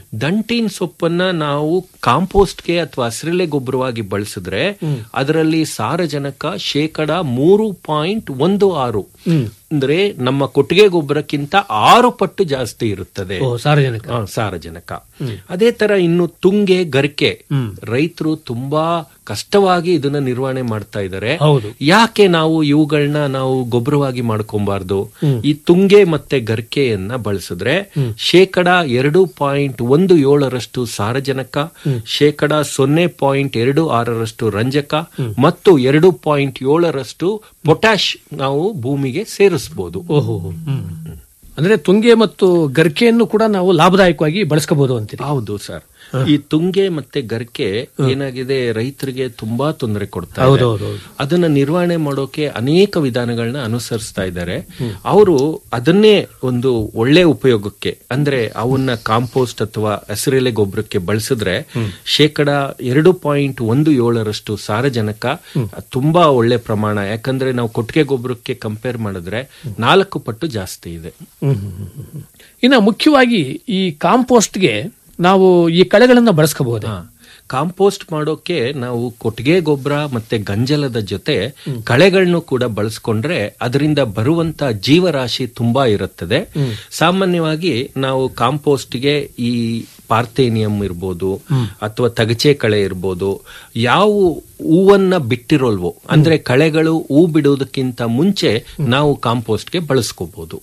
ದಂಟಿನ ಸೊಪ್ಪನ್ನ ನಾವು ಕಾಂಪೋಸ್ಟ್ಗೆ ಅಥವಾ ಹಸಿರೆಲೆ ಗೊಬ್ಬರವಾಗಿ ಬಳಸಿದ್ರೆ ಅದರಲ್ಲಿ ಸಾರಜನಕ ಶೇಕಡ ಮೂರು ಪಾಯಿಂಟ್ ಒಂದು ಆರು ಅಂದ್ರೆ ನಮ್ಮ ಕೊಟ್ಟಿಗೆ ಗೊಬ್ಬರಕ್ಕಿಂತ ಆರು ಪಟ್ಟು ಜಾಸ್ತಿ ಇರುತ್ತದೆ ಓ, ಸಾರಜನಕ. ಹಾ, ಸಾರಜನಕ ಅದೇ ತರ ಇನ್ನು ತುಂಗೆ ಗರಿಕೆ ರೈತರು ತುಂಬಾ ಕಷ್ಟವಾಗಿ ಇದನ್ನ ನಿರ್ವಹಣೆ ಮಾಡ್ತಾ ಇದ್ದಾರೆ ಹೌದು. ಯಾಕೆ ನಾವು ಇವುಗಳನ್ನ ನಾವು ಗೊಬ್ಬರವಾಗಿ ಮಾಡ್ಕೊಬಾರ್ದು ಈ ತುಂಗೆ ಮತ್ತೆ ಗರಿಕೆಯನ್ನ ಬಳಸಿದ್ರೆ ಶೇಕಡ ಎರಡು ಪಾಯಿಂಟ್ ಒಂದು ಏಳರಷ್ಟು ಸಾರಜನಕ ಶೇಕಡ ಸೊನ್ನೆ ಪಾಯಿಂಟ್ ಎರಡು ಆರರಷ್ಟು ರಂಜಕ ಮತ್ತು ಎರಡು ಪಾಯಿಂಟ್ ಏಳರಷ್ಟು ಪೊಟ್ಯಾಶ್ ನಾವು ಭೂಮಿಗೆ ಸೇರಿಸಬಹುದು ಓಹೋ ಹ್ಮ್. ಅಂದ್ರೆ ತುಂಗೆ ಮತ್ತು ಗರಿಕೆಯನ್ನು ಕೂಡ ನಾವು ಲಾಭದಾಯಕವಾಗಿ ಬಳಸ್ಕೋಬಹುದು ಅಂತೀರಿ ಹೌದು ಸರ್ ಈ ತುಂಗೆ ಮತ್ತೆ ಗರಿಕೆ ಏನಾಗಿದೆ ರೈತರಿಗೆ ತುಂಬಾ ತೊಂದರೆ ಕೊಡ್ತಾ ಹೌದು, ಇದೆ ಹೌದು, ಹೌದು. ಅದನ್ನ ನಿರ್ವಹಣೆ ಮಾಡೋಕೆ ಅನೇಕ ವಿಧಾನಗಳನ್ನ ಅನುಸರಿಸ್ತಾ ಇದ್ದಾರೆ ಅವರು ಅದನ್ನೇ ಒಂದು ಒಳ್ಳೆ ಉಪಯೋಗಕ್ಕೆ ಅಂದ್ರೆ ಅವನ್ನ ಕಾಂಪೋಸ್ಟ್ ಅಥವಾ ಹಸಿರೆಲೆ ಗೊಬ್ಬರಕ್ಕೆ ಬಳಸಿದ್ರೆ ಶೇಕಡ ಎರಡು ಪಾಯಿಂಟ್ ಒಂದು ಏಳರಷ್ಟು ಸಾರಜನಕ ತುಂಬಾ ಒಳ್ಳೆ ಪ್ರಮಾಣ ಯಾಕಂದ್ರೆ ನಾವು ಕೊಟ್ಟಿಗೆ ಗೊಬ್ಬರಕ್ಕೆ ಕಂಪೇರ್ ಮಾಡಿದ್ರೆ ನಾಲ್ಕು ಪಟ್ಟು ಜಾಸ್ತಿ ಇದೆ ಹ್ಮ್, ಹ್ಮ್, ಹ್ಮ್, ಹ್ಮ್. ಇನ್ನ ಮುಖ್ಯವಾಗಿ ಈ ಕಾಂಪೋಸ್ಟ್ಗೆ ನಾವು ಈ ಕಳೆಗಳನ್ನ ಬಳಸ್ಕೋಬಹುದು ಕಾಂಪೋಸ್ಟ್ ಮಾಡೋಕೆ ನಾವು ಕೊಟ್ಟಿಗೆ ಗೊಬ್ಬರ ಮತ್ತೆ ಗಂಜಲದ ಜೊತೆ ಕಳೆಗಳನ್ನು ಕೂಡ ಬಳಸ್ಕೊಂಡ್ರೆ ಅದರಿಂದ ಬರುವಂತ ಜೀವರಾಶಿ ತುಂಬಾ ಇರುತ್ತದೆ ಸಾಮಾನ್ಯವಾಗಿ ನಾವು ಕಾಂಪೋಸ್ಟ್ಗೆ ಈ ಪಾರ್ಥೇನಿಯಂ ಇರ್ಬೋದು ಅಥವಾ ತಗಚೆ ಕಳೆ ಇರ್ಬೋದು ಯಾವ ಹೂವನ್ನ ಬಿಟ್ಟಿರೋಲ್ವೋ ಅಂದ್ರೆ ಕಳೆಗಳು ಹೂ ಬಿಡುವುದಕ್ಕಿಂತ ಮುಂಚೆ ನಾವು ಕಾಂಪೋಸ್ಟ್ಗೆ ಬಳಸ್ಕೋಬಹುದು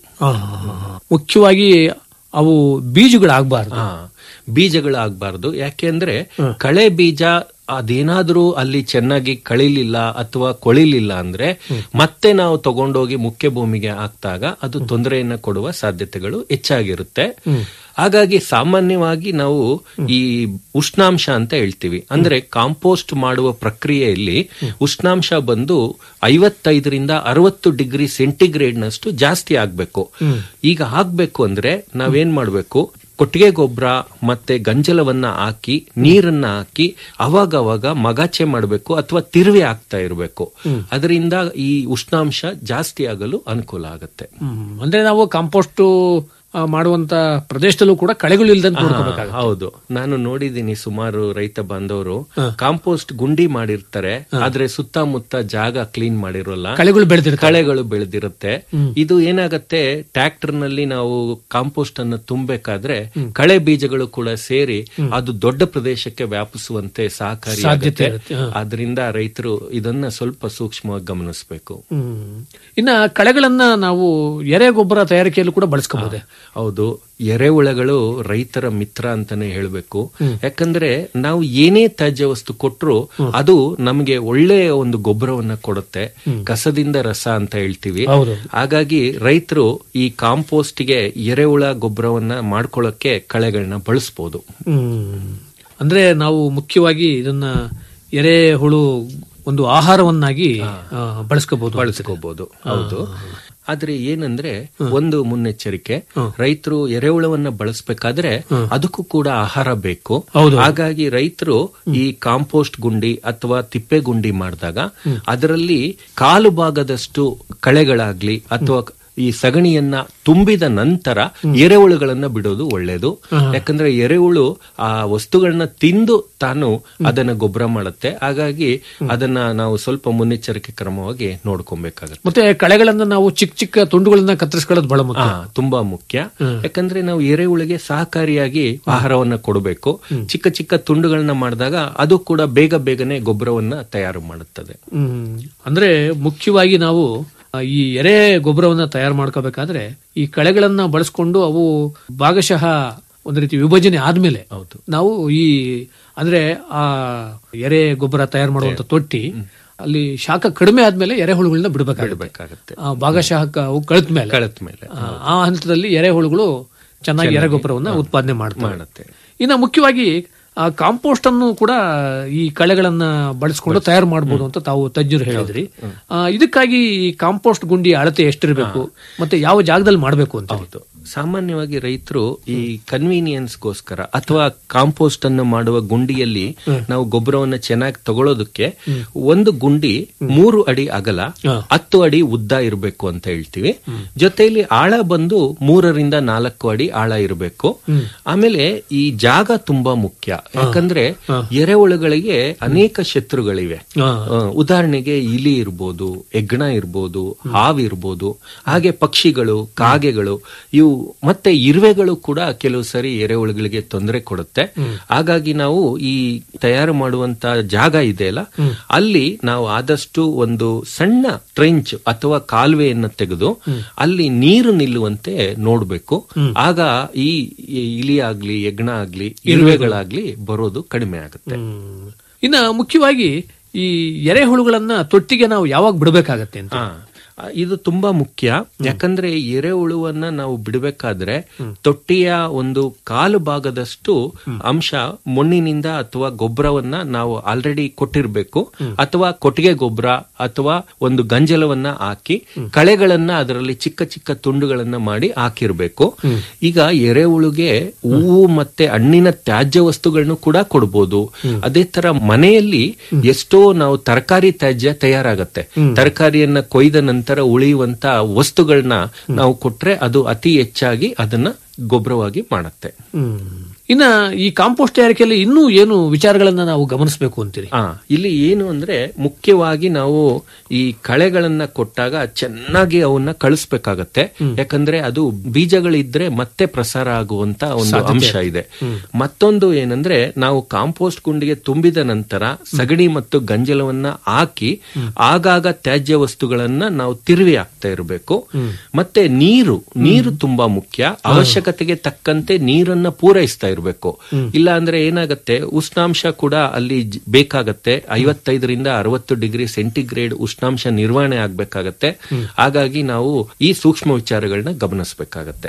ಮುಖ್ಯವಾಗಿ ಅವು ಬೀಜಗಳಾಗಬಾರ್ದು ಬೀಜಗಳಾಗಬಾರ್ದು ಯಾಕೆಂದ್ರೆ ಕಳೆ ಬೀಜ ಅದೇನಾದ್ರೂ ಅಲ್ಲಿ ಚೆನ್ನಾಗಿ ಕಳಿಲಿಲ್ಲ ಅಥವಾ ಕೊಳಿಲಿಲ್ಲ ಅಂದ್ರೆ ಮತ್ತೆ ನಾವು ತಗೊಂಡೋಗಿ ಮುಖ್ಯ ಭೂಮಿಗೆ ಹಾಕ್ದಾಗ ಅದು ತೊಂದರೆಯನ್ನ ಕೊಡುವ ಸಾಧ್ಯತೆಗಳು ಹೆಚ್ಚಾಗಿರುತ್ತೆ ಹಾಗಾಗಿ ಸಾಮಾನ್ಯವಾಗಿ ನಾವು ಈ ಉಷ್ಣಾಂಶ ಅಂತ ಹೇಳ್ತೀವಿ ಅಂದ್ರೆ ಕಾಂಪೋಸ್ಟ್ ಮಾಡುವ ಪ್ರಕ್ರಿಯೆಯಲ್ಲಿ ಉಷ್ಣಾಂಶ ಬಂದು ಐವತ್ತೈದರಿಂದ ಅರವತ್ತು ಡಿಗ್ರಿ ಸೆಂಟಿಗ್ರೇಡ್ ನಷ್ಟು ಜಾಸ್ತಿ ಆಗ್ಬೇಕು ಈಗ ಆಗ್ಬೇಕು ಅಂದ್ರೆ ನಾವೇನ್ ಮಾಡ್ಬೇಕು ಕೊಟ್ಟಿಗೆ ಗೊಬ್ಬರ ಮತ್ತೆ ಗಂಜಲವನ್ನ ಹಾಕಿ ನೀರನ್ನ ಹಾಕಿ ಅವಾಗ ಅವಾಗ ಮಗಾಚೆ ಮಾಡಬೇಕು ಅಥವಾ ತಿರುವೆ ಆಗ್ತಾ ಇರಬೇಕು ಅದರಿಂದ ಈ ಉಷ್ಣಾಂಶ ಜಾಸ್ತಿ ಆಗಲು ಅನುಕೂಲ ಆಗುತ್ತೆ ಹ್ಮ್. ಅಂದ್ರೆ ನಾವು ಕಾಂಪೋಸ್ಟ್ ಆ, ಮಾಡುವಂತ ಪ್ರದೇಶದಲ್ಲೂ ಕೂಡ ಕಳೆಗಳು ಇಲ್ದಂತ ನೋಡ್ಕೋಬೇಕಾಗುತ್ತೆ ಹೌದು ನಾನು ನೋಡಿದ್ದೀನಿ ಸುಮಾರು ರೈತ ಬಾಂಧವರು ಕಾಂಪೋಸ್ಟ್ ಗುಂಡಿ ಮಾಡಿರ್ತಾರೆ ಆದ್ರೆ ಸುತ್ತಮುತ್ತ ಜಾಗ ಕ್ಲೀನ್ ಮಾಡಿರೋಲ್ಲ ಕಳೆಗಳು ಬೆಳೆದಿರುತ್ತೆ. ಕಳೆಗಳು ಬೆಳೆದಿರುತ್ತೆ ಇದು ಏನಾಗತ್ತೆ ಟ್ರ್ಯಾಕ್ಟರ್ ನಲ್ಲಿ ನಾವು ಕಾಂಪೋಸ್ಟ್ ಅನ್ನು ತುಂಬಬೇಕಾದ್ರೆ ಕಳೆ ಬೀಜಗಳು ಕೂಡ ಸೇರಿ ಅದು ದೊಡ್ಡ ಪ್ರದೇಶಕ್ಕೆ ವ್ಯಾಪಿಸುವಂತೆ ಸಹಕಾರಿ ಸಾಧ್ಯತೆ ಇರುತ್ತೆ, ಹಾ. ಆದ್ರಿಂದ ರೈತರು ಇದನ್ನ ಸ್ವಲ್ಪ ಸೂಕ್ಷ್ಮವಾಗಿ ಗಮನಿಸಬೇಕು ಹ್ಮ್. ಇನ್ನ ಕಳೆಗಳನ್ನ ನಾವು ಎರೆ ಗೊಬ್ಬರ ತಯಾರಿಕೆಯಲ್ಲೂ ಕೂಡ ಬಳಸ್ಕೋಬಹುದು ಹೌದು ಎರೆಹುಳಗಳು ರೈತರ ಮಿತ್ರ ಅಂತಾನೆ ಹೇಳಬೇಕು ಯಾಕಂದ್ರೆ ನಾವು ಏನೇ ತ್ಯಾಜ್ಯ ವಸ್ತು ಕೊಟ್ಟರು ಅದು ನಮಗೆ ಒಳ್ಳೆಯ ಒಂದು ಗೊಬ್ಬರವನ್ನ ಕೊಡುತ್ತೆ ಕಸದಿಂದ ರಸ ಅಂತ ಹೇಳ್ತೀವಿ ಹೌದು. ಹಾಗಾಗಿ ರೈತರು ಈ ಕಾಂಪೋಸ್ಟ್ಗೆ ಎರೆಹುಳ ಗೊಬ್ಬರವನ್ನ ಮಾಡ್ಕೊಳ್ಳಕ್ಕೆ ಕಳೆಗಳನ್ನ ಬಳಸಬಹುದು ಹ್ಮ್. ಅಂದ್ರೆ ನಾವು ಮುಖ್ಯವಾಗಿ ಇದನ್ನ ಎರೆಹುಳು ಒಂದು ಆಹಾರವನ್ನಾಗಿ ಆ, ಬಳಸ್ಕೋಬಹುದು ಬಳಸ್ಕೋಬಹುದು ಹೌದು ಆದ್ರೆ ಏನಂದ್ರೆ ಒಂದು ಮುನ್ನೆಚ್ಚರಿಕೆ ರೈತರು ಎರೆಹುಳವನ್ನ ಬಳಸಬೇಕಾದ್ರೆ ಅದಕ್ಕೂ ಕೂಡ ಆಹಾರ ಬೇಕು ಹೌದು. ಹಾಗಾಗಿ ರೈತರು ಈ ಕಾಂಪೋಸ್ಟ್ ಗುಂಡಿ ಅಥವಾ ತಿಪ್ಪೆ ಗುಂಡಿ ಮಾಡಿದಾಗ ಅದರಲ್ಲಿ ಕಾಲು ಭಾಗದಷ್ಟು ಕಳೆಗಳಾಗ್ಲಿ ಅಥವಾ ಈ ಸಗಣಿಯನ್ನ ತುಂಬಿದ ನಂತರ ಎರೆಹುಳುಗಳನ್ನ ಬಿಡೋದು ಒಳ್ಳೇದು ಯಾಕಂದ್ರೆ ಎರೆಹುಳು ಆ ವಸ್ತುಗಳನ್ನ ತಿಂದು ತಾನು ಅದನ್ನ ಗೊಬ್ಬರ ಮಾಡುತ್ತೆ ಹಾಗಾಗಿ ಅದನ್ನ ನಾವು ಸ್ವಲ್ಪ ಮುನ್ನೆಚ್ಚರಿಕೆ ಕ್ರಮವಾಗಿ ನೋಡ್ಕೊಬೇಕಾಗತ್ತೆ ಮತ್ತೆ ಕಳೆಗಳನ್ನ ನಾವು ಚಿಕ್ಕ ಚಿಕ್ಕ ತುಂಡುಗಳನ್ನ ಕತ್ತರಿಸ್ಕೊಳ್ಳೋದು ಬಹಳ ಮುಖ್ಯ ಆ, ತುಂಬಾ ಮುಖ್ಯ ಯಾಕಂದ್ರೆ ನಾವು ಎರೆಹುಳಿಗೆ ಸಹಕಾರಿಯಾಗಿ ಆಹಾರವನ್ನ ಕೊಡಬೇಕು ಚಿಕ್ಕ ಚಿಕ್ಕ ತುಂಡುಗಳನ್ನ ಮಾಡಿದಾಗ ಅದು ಕೂಡ ಬೇಗ ಬೇಗನೆ ಗೊಬ್ಬರವನ್ನ ತಯಾರು ಮಾಡುತ್ತದೆ ಹ್ಮ್ ಅಂದ್ರೆ ಮುಖ್ಯವಾಗಿ ನಾವು ಆ, ಈ ಎರೆ ಗೊಬ್ಬರವನ್ನ ತಯಾರು ಮಾಡ್ಕೋಬೇಕಾದ್ರೆ ಈ ಕಳೆಗಳನ್ನ ಬಳಸ್ಕೊಂಡು ಅವು ಭಾಗಶಃ ಒಂದು ರೀತಿ ವಿಭಜನೆ ಆದ್ಮೇಲೆ ನಾವು ಈ ಅಂದ್ರೆ ಆ ಎರೆ ಗೊಬ್ಬರ ತಯಾರು ಮಾಡುವಂತ ತೊಟ್ಟಿ ಅಲ್ಲಿ ಶಾಖ ಕಡಿಮೆ ಆದ್ಮೇಲೆ ಎರೆಹುಳುಗಳನ್ನ ಬಿಡಬೇಕಾಗುತ್ತೆ ಬೇಕಾಗತ್ತೆ ಆ, ಭಾಗಶಃ ಕ- ಅವು ಕಳೆದ ಮೇಲೆ ಕಳೆದ ಮೇಲೆ ಆ, ಆ ಹಂತದಲ್ಲಿ ಎರೆಹುಳುಗಳು ಚೆನ್ನಾಗಿ ಎರೆ ಗೊಬ್ಬರವನ್ನ ಉತ್ಪಾದನೆ ಮಾಡ್ತವೆ ಮಾಡುತ್ತೆ ಇನ್ನು ಮುಖ್ಯವಾಗಿ ಆ ಕಾಂಪೋಸ್ಟ್ ಅನ್ನು ಕೂಡ ಈ ಕಳೆಗಳನ್ನ ಬಳಸ್ಕೊಂಡು ತಯಾರು ಮಾಡಬಹುದು ಅಂತ ತಾವು ತಜ್ಞರು ಹೇಳಿದ್ರಿ ಆ, ಇದಕ್ಕಾಗಿ ಈ ಕಾಂಪೋಸ್ಟ್ ಗುಂಡಿ ಅಳತೆ ಎಷ್ಟಿರಬೇಕು ಮತ್ತೆ ಯಾವ ಜಾಗದಲ್ಲಿ ಮಾಡಬೇಕು ಅಂತ ಹೌದು ಸಾಮಾನ್ಯವಾಗಿ ರೈತರು ಈ ಕನ್ವೀನಿಯನ್ಸ್ಗೋಸ್ಕರ ಅಥವಾ ಕಾಂಪೋಸ್ಟ್ ಅನ್ನು ಮಾಡುವ ಗುಂಡಿಯಲ್ಲಿ ನಾವು ಗೊಬ್ಬರವನ್ನ ಚೆನ್ನಾಗಿ ತಗೊಳ್ಳೋದಕ್ಕೆ ಒಂದು ಗುಂಡಿ ಮೂರು ಅಡಿ ಅಗಲ ಹತ್ತು ಅಡಿ ಉದ್ದ ಇರಬೇಕು ಅಂತ ಹೇಳ್ತೀವಿ ಜೊತೆಯಲ್ಲಿ ಆಳ ಬಂದು ಮೂರರಿಂದ ನಾಲ್ಕು ಅಡಿ ಆಳ ಇರಬೇಕು ಆಮೇಲೆ ಈ ಜಾಗ ತುಂಬಾ ಮುಖ್ಯ ಯಾಕಂದ್ರೆ ಎರೆಹುಳುಗಳಿಗೆ ಅನೇಕ ಶತ್ರುಗಳಿವೆ ಹಾ. ಆ, ಉದಾಹರಣೆಗೆ ಇಲಿ ಇರ್ಬೋದು ಹೆಗ್ಗಣ ಇರ್ಬೋದು ಹಾವು ಇರ್ಬೋದು ಹಾಗೆ ಪಕ್ಷಿಗಳು ಕಾಗೆಗಳು ಇವು ಮತ್ತೆ ಇರುವೆಗಳು ಕೂಡ ಕೆಲವು ಸರಿ ಎರೆಹುಳುಗಳಿಗೆ ತೊಂದರೆ ಕೊಡುತ್ತೆ ಹಾಗಾಗಿ ನಾವು ಈ ತಯಾರು ಮಾಡುವಂತ ಜಾಗ ಇದೆಯಲ್ಲ ಅಲ್ಲಿ ನಾವು ಆದಷ್ಟು ಒಂದು ಸಣ್ಣ ಟ್ರೆಂಚ್ ಅಥವಾ ಕಾಲುವೆಯನ್ನು ತೆಗೆದು ಅಲ್ಲಿ ನೀರು ನಿಲ್ಲುವಂತೆ ನೋಡ್ಬೇಕು ಆಗ ಈ ಈ ಇಲಿ ಆಗ್ಲಿ ಹೆಗ್ಗಣ ಆಗ್ಲಿ ಇರುವೆಗಳಾಗ್ಲಿ ಬರೋದು ಕಡಿಮೆ ಆಗುತ್ತೆ ಇನ್ನ ಮುಖ್ಯವಾಗಿ ಈ ಎರೆಹುಳುಗಳನ್ನ ತೊಟ್ಟಿಗೆ ನಾವು ಯಾವಾಗ ಬಿಡಬೇಕಾಗತ್ತೆ ಅಂತ ಆ, ಇದು ತುಂಬಾ ಮುಖ್ಯ ಯಾಕಂದ್ರೆ ಎರೆಹುಳುವನ್ನ ನಾವು ಬಿಡಬೇಕಾದ್ರೆ ತೊಟ್ಟಿಯ ಒಂದು ಕಾಲು ಭಾಗದಷ್ಟು ಅಂಶ ಮಣ್ಣಿನಿಂದ ಅಥವಾ ಗೊಬ್ಬರವನ್ನ ನಾವು ಆಲ್ರೆಡಿ ಕೊಟ್ಟಿರ್ಬೇಕು ಅಥವಾ ಕೊಟ್ಟಿಗೆ ಗೊಬ್ಬರ ಅಥವಾ ಒಂದು ಗಂಜಲವನ್ನ ಹಾಕಿ ಕಳೆಗಳನ್ನ ಅದರಲ್ಲಿ ಚಿಕ್ಕ ಚಿಕ್ಕ ತುಂಡುಗಳನ್ನ ಮಾಡಿ ಹಾಕಿರ್ಬೇಕು ಈಗ ಎರೆಹುಳುಗೆ ಹೂವು ಮತ್ತೆ ಹಣ್ಣಿನ ತ್ಯಾಜ್ಯ ವಸ್ತುಗಳನ್ನು ಕೂಡ ಕೊಡ್ಬೋದು ಅದೇ ತರ ಮನೆಯಲ್ಲಿ ಎಷ್ಟೋ ನಾವು ತರಕಾರಿ ತ್ಯಾಜ್ಯ ತಯಾರಾಗತ್ತೆ ತರಕಾರಿಯನ್ನ ಕೊಯ್ದ ನಂತರ ಉಳಿಯುವಂತ ವಸ್ತುಗಳನ್ನ ನಾವು ಕೊಟ್ರೆ ಅದು ಅತಿ ಹೆಚ್ಚಾಗಿ ಅದನ್ನ ಗೊಬ್ಬರವಾಗಿ ಮಾಡುತ್ತೆ ಇನ್ನ ಈ ಕಾಂಪೋಸ್ಟ್ ತಯಾರಿಕೆಯಲ್ಲಿ ಇನ್ನೂ ಏನು ವಿಚಾರಗಳನ್ನ ನಾವು ಗಮನಿಸಬೇಕು ಅಂತೀರಿ ಆ ಇಲ್ಲಿ ಏನು ಅಂದ್ರೆ ಮುಖ್ಯವಾಗಿ ನಾವು ಈ ಕಳೆಗಳನ್ನ ಕೊಟ್ಟಾಗ ಚೆನ್ನಾಗಿ ಅವನ್ನ ಕಳಿಸ್ಬೇಕಾಗತ್ತೆ ಯಾಕಂದ್ರೆ ಅದು ಬೀಜಗಳಿದ್ರೆ ಮತ್ತೆ ಪ್ರಸಾರ ಆಗುವಂತ ಒಂದು ಸಾಧ್ಯತೆ ಅಂಶ ಇದೆ ಮತ್ತೊಂದು ಏನಂದ್ರೆ ನಾವು ಕಾಂಪೋಸ್ಟ್ ಗುಂಡಿಗೆ ತುಂಬಿದ ನಂತರ ಸಗಣಿ ಮತ್ತು ಗಂಜಲವನ್ನ ಹಾಕಿ ಆಗಾಗ ತ್ಯಾಜ್ಯ ವಸ್ತುಗಳನ್ನ ನಾವು ತಿರುವಿ ಹಾಕ್ತಾ ಇರಬೇಕು ಮತ್ತೆ ನೀರು ನೀರು ತುಂಬಾ ಮುಖ್ಯ ಅವಶ್ಯಕತೆಗೆ ತಕ್ಕಂತೆ ನೀರನ್ನ ಪೂರೈಸ್ತಾ ಇರಬೇಕು ಇಲ್ಲ ಅಂದ್ರೆ ಏನಾಗತ್ತೆ ಉಷ್ಣಾಂಶ ಕೂಡ ಅಲ್ಲಿ ಜ- ಬೇಕಾಗತ್ತೆ ಐವತ್ತೈದರಿಂದ ಅರವತ್ತು ಡಿಗ್ರಿ ಸೆಂಟಿಗ್ರೇಡ್ ಉಷ್ಣಾಂಶ ನಿರ್ವಹಣೆ ಆಗ್ಬೇಕಾಗತ್ತೆ ಹಾಗಾಗಿ ನಾವು ಈ ಸೂಕ್ಷ್ಮ ವಿಚಾರಗಳನ್ನ ಗಮನಿಸಬೇಕಾಗತ್ತೆ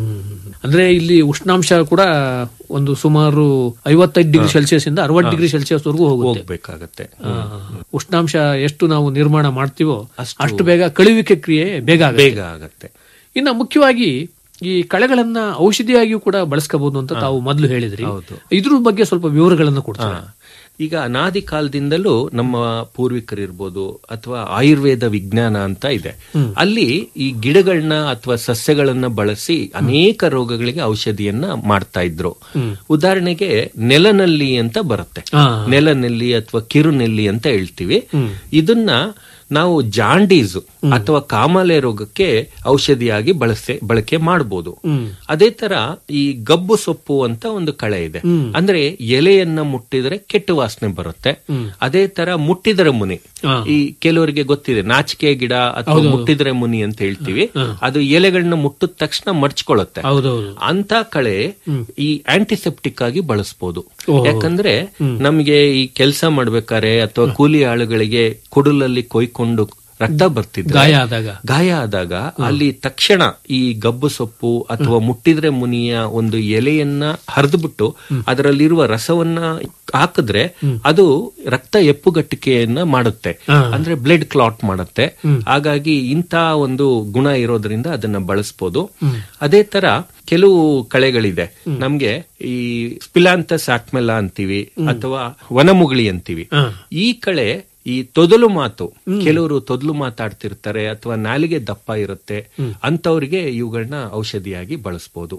ಅಂದ್ರೆ ಇಲ್ಲಿ ಉಷ್ಣಾಂಶ ಕೂಡ ಒಂದು ಸುಮಾರು ಐವತ್ತೈದು ಡಿಗ್ರಿ ಸೆಲ್ಸಿಯಸ್ ಇಂದ ಅರವತ್ತು ಡಿಗ್ರಿ ಸೆಲ್ಸಿಯಸ್ ವರೆಗೂ ಹೋಗುತ್ತೆ ಹೋಗ್ಬೇಕಾಗತ್ತೆ ಆ, ಉಷ್ಣಾಂಶ ಎಷ್ಟು ನಾವು ನಿರ್ಮಾಣ ಮಾಡ್ತೀವೋ ಅಷ್ಟು ಬೇಗ ಕಳುವಿಕೆ ಕ್ರಿಯೆ ಬೇಗ ಆಗುತ್ತೆ. ಬೇಗ ಆಗತ್ತೆ ಇನ್ನ ಮುಖ್ಯವಾಗಿ ಈ ಕಳೆಗಳನ್ನ ಔಷಧಿಯಾಗಿಯೂ ಕೂಡ ಬಳಸ್ಕೋಬಹುದು ಅಂತ ತಾವು ಮೊದಲು ಹೇಳಿದ್ರಿ ಇದ್ರ ಬಗ್ಗೆ ಸ್ವಲ್ಪ ವಿವರಗಳನ್ನು ಕೊಡ್ತಾರೆ ಈಗ ಅನಾದಿ ಕಾಲದಿಂದಲೂ ನಮ್ಮ ಪೂರ್ವಿಕರಿರ್ಬೋದು ಅಥವಾ ಆಯುರ್ವೇದ ವಿಜ್ಞಾನ ಅಂತ ಇದೆ ಅಲ್ಲಿ ಈ ಗಿಡಗಳನ್ನ ಅಥವಾ ಸಸ್ಯಗಳನ್ನ ಬಳಸಿ ಅನೇಕ ರೋಗಗಳಿಗೆ ಔಷಧಿಯನ್ನ ಮಾಡ್ತಾ ಇದ್ರು ಉದಾಹರಣೆಗೆ ನೆಲನಲ್ಲಿ ಅಂತ ಬರುತ್ತೆ ಆ. ನೆಲನೆಲ್ಲಿ ಅಥವಾ ಕಿರುನೆಲ್ಲಿ ಅಂತ ಹೇಳ್ತೀವಿ ಇದನ್ನ ನಾವು ಜಾಂಡೀಸ್ ಅಥವಾ ಕಾಮಾಲೆ ರೋಗಕ್ಕೆ ಔಷಧಿಯಾಗಿ ಬಳಸೆ ಬಳಕೆ ಮಾಡಬಹುದು ಅದೇ ತರ ಈ ಗಬ್ಬು ಸೊಪ್ಪು ಅಂತ ಒಂದು ಕಳೆ ಇದೆ ಅಂದ್ರೆ ಎಲೆಯನ್ನ ಮುಟ್ಟಿದ್ರೆ ಕೆಟ್ಟ ವಾಸನೆ ಬರುತ್ತೆ ಅದೇ ತರ ಮುಟ್ಟಿದರೆ ಮುನಿ ಈ ಕೆಲವರಿಗೆ ಗೊತ್ತಿದೆ ನಾಚಿಕೆ ಗಿಡ ಅಥವಾ ಹೌದು. ಮುಟ್ಟಿದ್ರೆ ಮುನಿ ಅಂತ ಹೇಳ್ತೀವಿ ಅದು ಎಲೆಗಳನ್ನ ಮುಟ್ಟಿದ ತಕ್ಷಣ ಮರ್ಚ್ಕೊಳ್ಳುತ್ತೆ ಹೌದೌದು ಅಂತ ಕಳೆ ಈ ಆಂಟಿಸೆಪ್ಟಿಕ್ ಆಗಿ ಬಳಸಬಹುದು ಓಹೋ. ಯಾಕಂದ್ರೆ ನಮ್ಗೆ ಈ ಕೆಲಸ ಮಾಡ್ಬೇಕಾದ್ರೆ ಅಥವಾ ಕೂಲಿ ಆಳುಗಳಿಗೆ ಕುಡುಲಲ್ಲಿ ಕೊಯ್ಕೊಂಡು ರಕ್ತ ಬರ್ತಿದ್ರೆ ಗಾಯ ಆದಾಗ. ಗಾಯ ಆದಾಗ ಅಲ್ಲಿ ತಕ್ಷಣ ಈ ಗಬ್ಬು ಸೊಪ್ಪು ಅಥವಾ ಮುಟ್ಟಿದ್ರೆ ಮುನಿಯ ಒಂದು ಎಲೆಯನ್ನ ಹರಿದ್ಬಿಟ್ಟು ಅದರಲ್ಲಿರುವ ರಸವನ್ನ ಹಾಕಿದ್ರೆ ಅದು ರಕ್ತ ಎಪ್ಪುಗಟ್ಟಿಕೆಯನ್ನ ಮಾಡುತ್ತೆ ಅಂದ್ರೆ ಬ್ಲಡ್ ಕ್ಲಾಟ್ ಮಾಡುತ್ತೆ ಹಾಗಾಗಿ ಇಂಥ ಒಂದು ಗುಣ ಇರೋದ್ರಿಂದ ಅದನ್ನ ಬಳಸ್ಬೋದು ಅದೇ ತರ ಕೆಲವು ಕಳೆಗಳಿದೆ ನಮ್ಗೆ ಈ ಸ್ಪಿಲಾಂತಸ್ ಆಕ್ಮೆಲಾ ಅಂತೀವಿ ಅಥವಾ ವನಮುಗಳಿ ಅಂತೀವಿ ಈ ಕಳೆ ಈ ತೊದಲು ಮಾತು ಕೆಲವರು ತೊದಲು ಮಾತಾಡ್ತಿರ್ತಾರೆ ಅಥವಾ ನಾಲಿಗೆ ದಪ್ಪ ಇರುತ್ತೆ ಅಂತವ್ರಿಗೆ ಇವುಗಳನ್ನ ಔಷಧಿಯಾಗಿ ಬಳಸಬಹುದು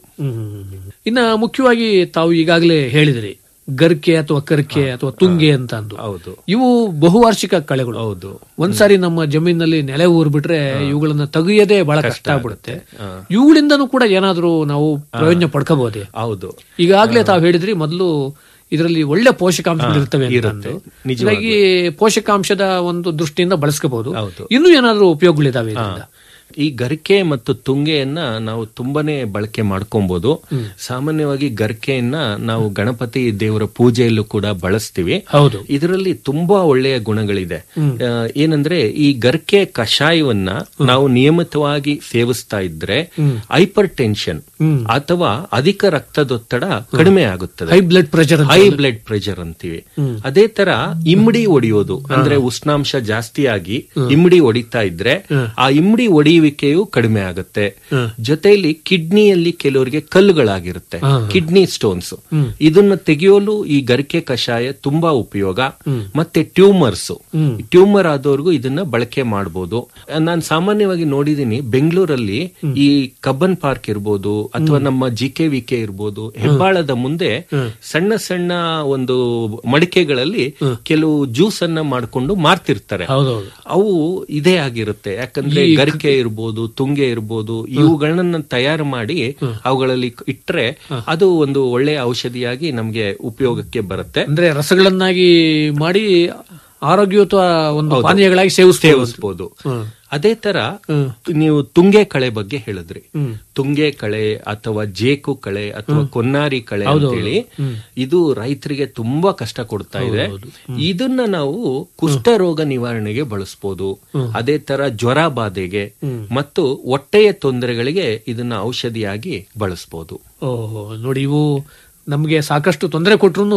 ಇನ್ನ ಮುಖ್ಯವಾಗಿ ತಾವು ಈಗಾಗಲೇ ಹೇಳಿದ್ರಿ ಗರ್ಕೆ ಅಥವಾ ಕರ್ಕೆ ಅಥವಾ ತುಂಗೆ ಅಂತ ಅಂದು ಹೌದು ಇವು ಬಹುವಾರ್ಷಿಕ ಕಳೆಗಳು ಹೌದು ಒಂದ್ಸಾರಿ ನಮ್ಮ ಜಮೀನಲ್ಲಿ ನೆಲೆ ಊರ್ಬಿಟ್ರೆ ಇವುಗಳನ್ನ ತೆಗೆಯದೇ ಬಹಳ ಕಷ್ಟ ಆಗ್ಬಿಡುತ್ತೆ ಇವುಗಳಿಂದನೂ ಕೂಡ ಏನಾದ್ರೂ ನಾವು ಪ್ರಯೋಜನ ಪಡ್ಕೋಬಹುದೇ ಹೌದು ಈಗಾಗಲೇ ತಾವು ಹೇಳಿದ್ರಿ ಮೊದಲು ಇದರಲ್ಲಿ ಒಳ್ಳೆ ಪೋಷಕಾಂಶಗಳು ಇರ್ತವೆ ಅಂತ ಇರುತ್ತೆ. ಅಂದು. ನಿಜವಾಗ್ಲೂ. ಹೀಗಾಗಿ ಪೋಷಕಾಂಶದ ಒಂದು ದೃಷ್ಟಿಯಿಂದ ಬಳಸ್ಕೋಬಹುದು ಹೌದು. ಇನ್ನೂ ಏನಾದ್ರೂ ಉಪಯೋಗಗಳಿದಾವೆ ಇದರಿಂದ ಈ ಗರಿಕೆ ಮತ್ತು ತುಂಗೆಯನ್ನ ನಾವು ತುಂಬಾನೇ ಬಳಕೆ ಮಾಡ್ಕೊಬಹುದು ಸಾಮಾನ್ಯವಾಗಿ ಗರಿಕೆಯನ್ನ ನಾವು ಗಣಪತಿ ದೇವರ ಪೂಜೆಯಲ್ಲೂ ಕೂಡ ಬಳಸ್ತೀವಿ ಹೌದು ಇದರಲ್ಲಿ ತುಂಬಾ ಒಳ್ಳೆಯ ಗುಣಗಳಿದೆ ಆ, ಏನಂದ್ರೆ ಈ ಗರ್ಕೆ ಕಷಾಯವನ್ನ ನಾವು ನಿಯಮಿತವಾಗಿ ಸೇವಿಸ್ತಾ ಇದ್ರೆ ಹೈಪರ್ ಟೆನ್ಷನ್ ಅಥವಾ ಅಧಿಕ ರಕ್ತದೊತ್ತಡ ಕಡಿಮೆ ಆಗುತ್ತದೆ high blood pressure high blood pressure ಅಂತೀವಿ ಅದೇ ತರ ಇಮ್ಮಡಿ ಒಡೆಯೋದು ಅಂದ್ರೆ ಉಷ್ಣಾಂಶ ಜಾಸ್ತಿಯಾಗಿ ಇಮ್ಮಡಿ ಹೊಡಿತಾ ಇದ್ರೆ ಆ ಇಮ್ಮಡಿ ಒಡೆಯುವಿಕೆಯು ಕಡಿಮೆ ಆಗುತ್ತೆ ಜೊತೆಯಲ್ಲಿ ಕಿಡ್ನಿಯಲ್ಲಿ ಕೆಲವರಿಗೆ ಕಲ್ಲುಗಳಾಗಿರುತ್ತೆ ಕಿಡ್ನಿ ಸ್ಟೋನ್ಸ್ ಇದನ್ನ ತೆಗೆಯಲು ಈ ಗರಿಕೆ ಕಷಾಯ ತುಂಬಾ ಉಪಯೋಗ ಮತ್ತೆ ಟ್ಯೂಮರ್ಸ್ ಟ್ಯೂಮರ್ ಆದವ್ರಿಗೂ ಇದನ್ನ ಬಳಕೆ ಮಾಡಬಹುದು ನಾನು ಸಾಮಾನ್ಯವಾಗಿ ನೋಡಿದೀನಿ ಬೆಂಗಳೂರಲ್ಲಿ ಈ ಕಬ್ಬನ್ ಪಾರ್ಕ್ ಇರ್ಬೋದು ಅಥವಾ ನಮ್ಮ ಜಿ ಕೆ ವಿ ಕೆ ಇರ್ಬೋದು ಹೆಬ್ಬಾಳದ ಮುಂದೆ ಸಣ್ಣ ಸಣ್ಣ ಒಂದು ಮಡಿಕೆಗಳಲ್ಲಿ ಕೆಲವು ಜ್ಯೂಸ್ ಅನ್ನ ಮಾಡ್ಕೊಂಡು ಮಾರ್ತಿರ್ತಾರೆ ಹೌದೌದು ಅವು ಇದೇ ಆಗಿರುತ್ತೆ ಯಾಕಂದ್ರೆ ಈ ಗರಿಕೆ ಇರ್ಬೋದು ತುಂಗೆ ಇರ್ಬೋದು ಇವುಗಳನ್ನ ತಯಾರು ಮಾಡಿ ಅವುಗಳಲ್ಲಿ ಇಟ್ರೆ ಅದು ಒಂದು ಒಳ್ಳೆಯ ಔಷಧಿಯಾಗಿ ನಮ್ಗೆ ಉಪಯೋಗಕ್ಕೆ ಬರುತ್ತೆ ಅಂದ್ರೆ ರಸಗಳನ್ನಾಗಿ ಮಾಡಿ ಆರೋಗ್ಯಯುತ ಒಂದು ಹೌದು. ಪಾನೀಯಗಳಾಗಿ ಸೇವಿಸ್ತೇವೆ ಸೇವಿಸಬಹುದು ಅದೇ ತರ ನೀವು ತುಂಗೆ ಕಳೆ ಬಗ್ಗೆ ಹೇಳಿದ್ರಿ ತುಂಗೆ ಕಳೆ ಅಥವಾ ಜೇಕು ಕಳೆ ಅಥವಾ ಕೊನ್ನಾರಿ ಕಳೆ ಹೌದು, ಅಂತೇಳಿ ಹೌದು. ಇದು ರೈತರಿಗೆ ತುಂಬಾ ಕಷ್ಟ ಕೊಡ್ತಾ ಇದೆ ಇದನ್ನ ನಾವು ಕುಷ್ಠರೋಗ ನಿವಾರಣೆಗೆ ಬಳಸಬಹುದು ಅದೇ ತರ ಜ್ವರ ಬಾಧೆಗೆ ಮತ್ತು ಹೊಟ್ಟೆಯ ತೊಂದರೆಗಳಿಗೆ ಇದನ್ನ ಔಷಧಿಯಾಗಿ ಬಳಸಬಹುದು ಓಹೋ ನೋಡಿ ಇವು ನಮ್ಗೆ ಸಾಕಷ್ಟು ತೊಂದರೆ ಕೊಟ್ರು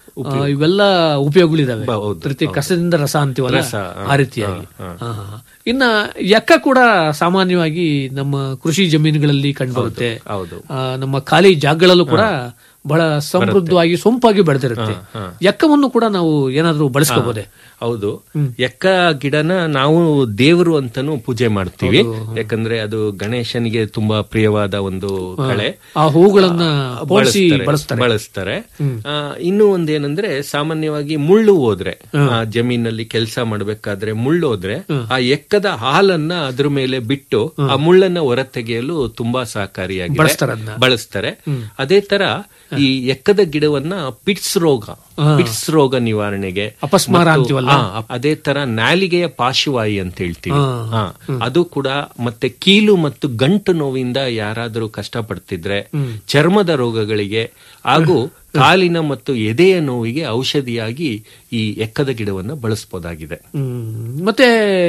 ಇವೆಲ್ಲ ಉಪಯೋಗಗಳಿದಾವೆ ಬ- ಹೌದು, ಪ್ರತಿ ಹೌದು. ಕಸದಿಂದ ರಸ ಅಂತೀವಲ್ಲ ರಸ, ಆ, ಆ ರೀತಿಯಾಗಿ ಆ, ಹಾ, ಹಾ. ಇನ್ನ ಎಕ್ಕ ಕೂಡ ಸಾಮಾನ್ಯವಾಗಿ ನಮ್ಮ ಕೃಷಿ ಜಮೀನುಗಳಲ್ಲಿ ಕಂಡುಬರುತ್ತೆ ಹೌದು ಆ, ನಮ್ಮ ಖಾಲಿ ಜಾಗಗಳಲ್ಲೂ ಕೂಡ ಬಹಳ ಸಮೃದ್ಧವಾಗಿ ಸೊಂಪಾಗಿ ಬೆಳೆದಿರುತ್ತೆ ಹಾ, ಹಾ. ಎಕ್ಕವನ್ನು ಕೂಡ ನಾವು ಏನಾದ್ರೂ ಬಳಸ್ಕೋಬಹುದೇ ಹೌದು ಎಕ್ಕ ಗಿಡನ ನಾವು ದೇವರು ಅಂತಾನು ಪೂಜೆ ಮಾಡ್ತೀವಿ ಯಾಕಂದ್ರೆ ಅದು ಗಣೇಶನಿಗೆ ತುಂಬಾ ಪ್ರಿಯವಾದ ಒಂದು ಕಳೆ ಆ ಹೂಗಳನ್ನ ಪೋಣಿಸಿ ಬಳಸ್ತಾರೆ, ಬಳಸ್ತಾರೆ ಬಳಸ್ತಾರೆ ಆ, ಇನ್ನು ಒಂದೇನಂದ್ರೆ ಸಾಮಾನ್ಯವಾಗಿ ಮುಳ್ಳು ಹೋದ್ರೆ ಆ ಜಮೀನಲ್ಲಿ ಕೆಲಸ ಮಾಡ್ಬೇಕಾದ್ರೆ ಮುಳ್ಳು ಹೋದ್ರೆ ಆ ಎಕ್ಕದ ಹಾಲನ್ನ ಅದ್ರ ಮೇಲೆ ಬಿಟ್ಟು ಆ ಮುಳ್ಳನ್ನ ಹೊರತೆಗೆಯಲು ತುಂಬಾ ಸಹಕಾರಿಯಾಗಿದೆ ಬಳಸ್ತಾರೆ ಅದ್ನ. ಬಳಸ್ತಾರೆ ಅದೇ ತರ ಈ ಎಕ್ಕದ ಗಿಡವನ್ನ ಪಿಟ್ಸ್ ರೋಗ ಪಿಟ್ಸ್ ರೋಗ ನಿವಾರಣೆಗೆ ಅಪಸ್ಮಾರ ಮತ್ತು- ಅಂತೀವಲ್ಲ? ಹಾ, ಅದೇ ತರ ನಾಲಿಗೆಯ ಪಾರ್ಶ್ವವಾಯು ಅಂತ ಹೇಳ್ತೀವಿ ಹಾ, ಅದು ಕೂಡ ಮತ್ತೆ ಕೀಲು ಮತ್ತು ಗಂಟು ನೋವಿಂದ ಯಾರಾದರೂ ಕಷ್ಟಪಡ್ತಿದ್ರೆ ಚರ್ಮದ ರೋಗಗಳಿಗೆ ಹಾಗೂ ಕಾಲಿನ ಮತ್ತು ಎದೆಯ ನೋವಿಗೆ ಔಷಧಿಯಾಗಿ ಈ ಎಕ್ಕದ ಗಿಡವನ್ನ ಬಳಸಬಹುದಾಗಿದೆ ಹ್ಮ್. ಮತ್ತೆ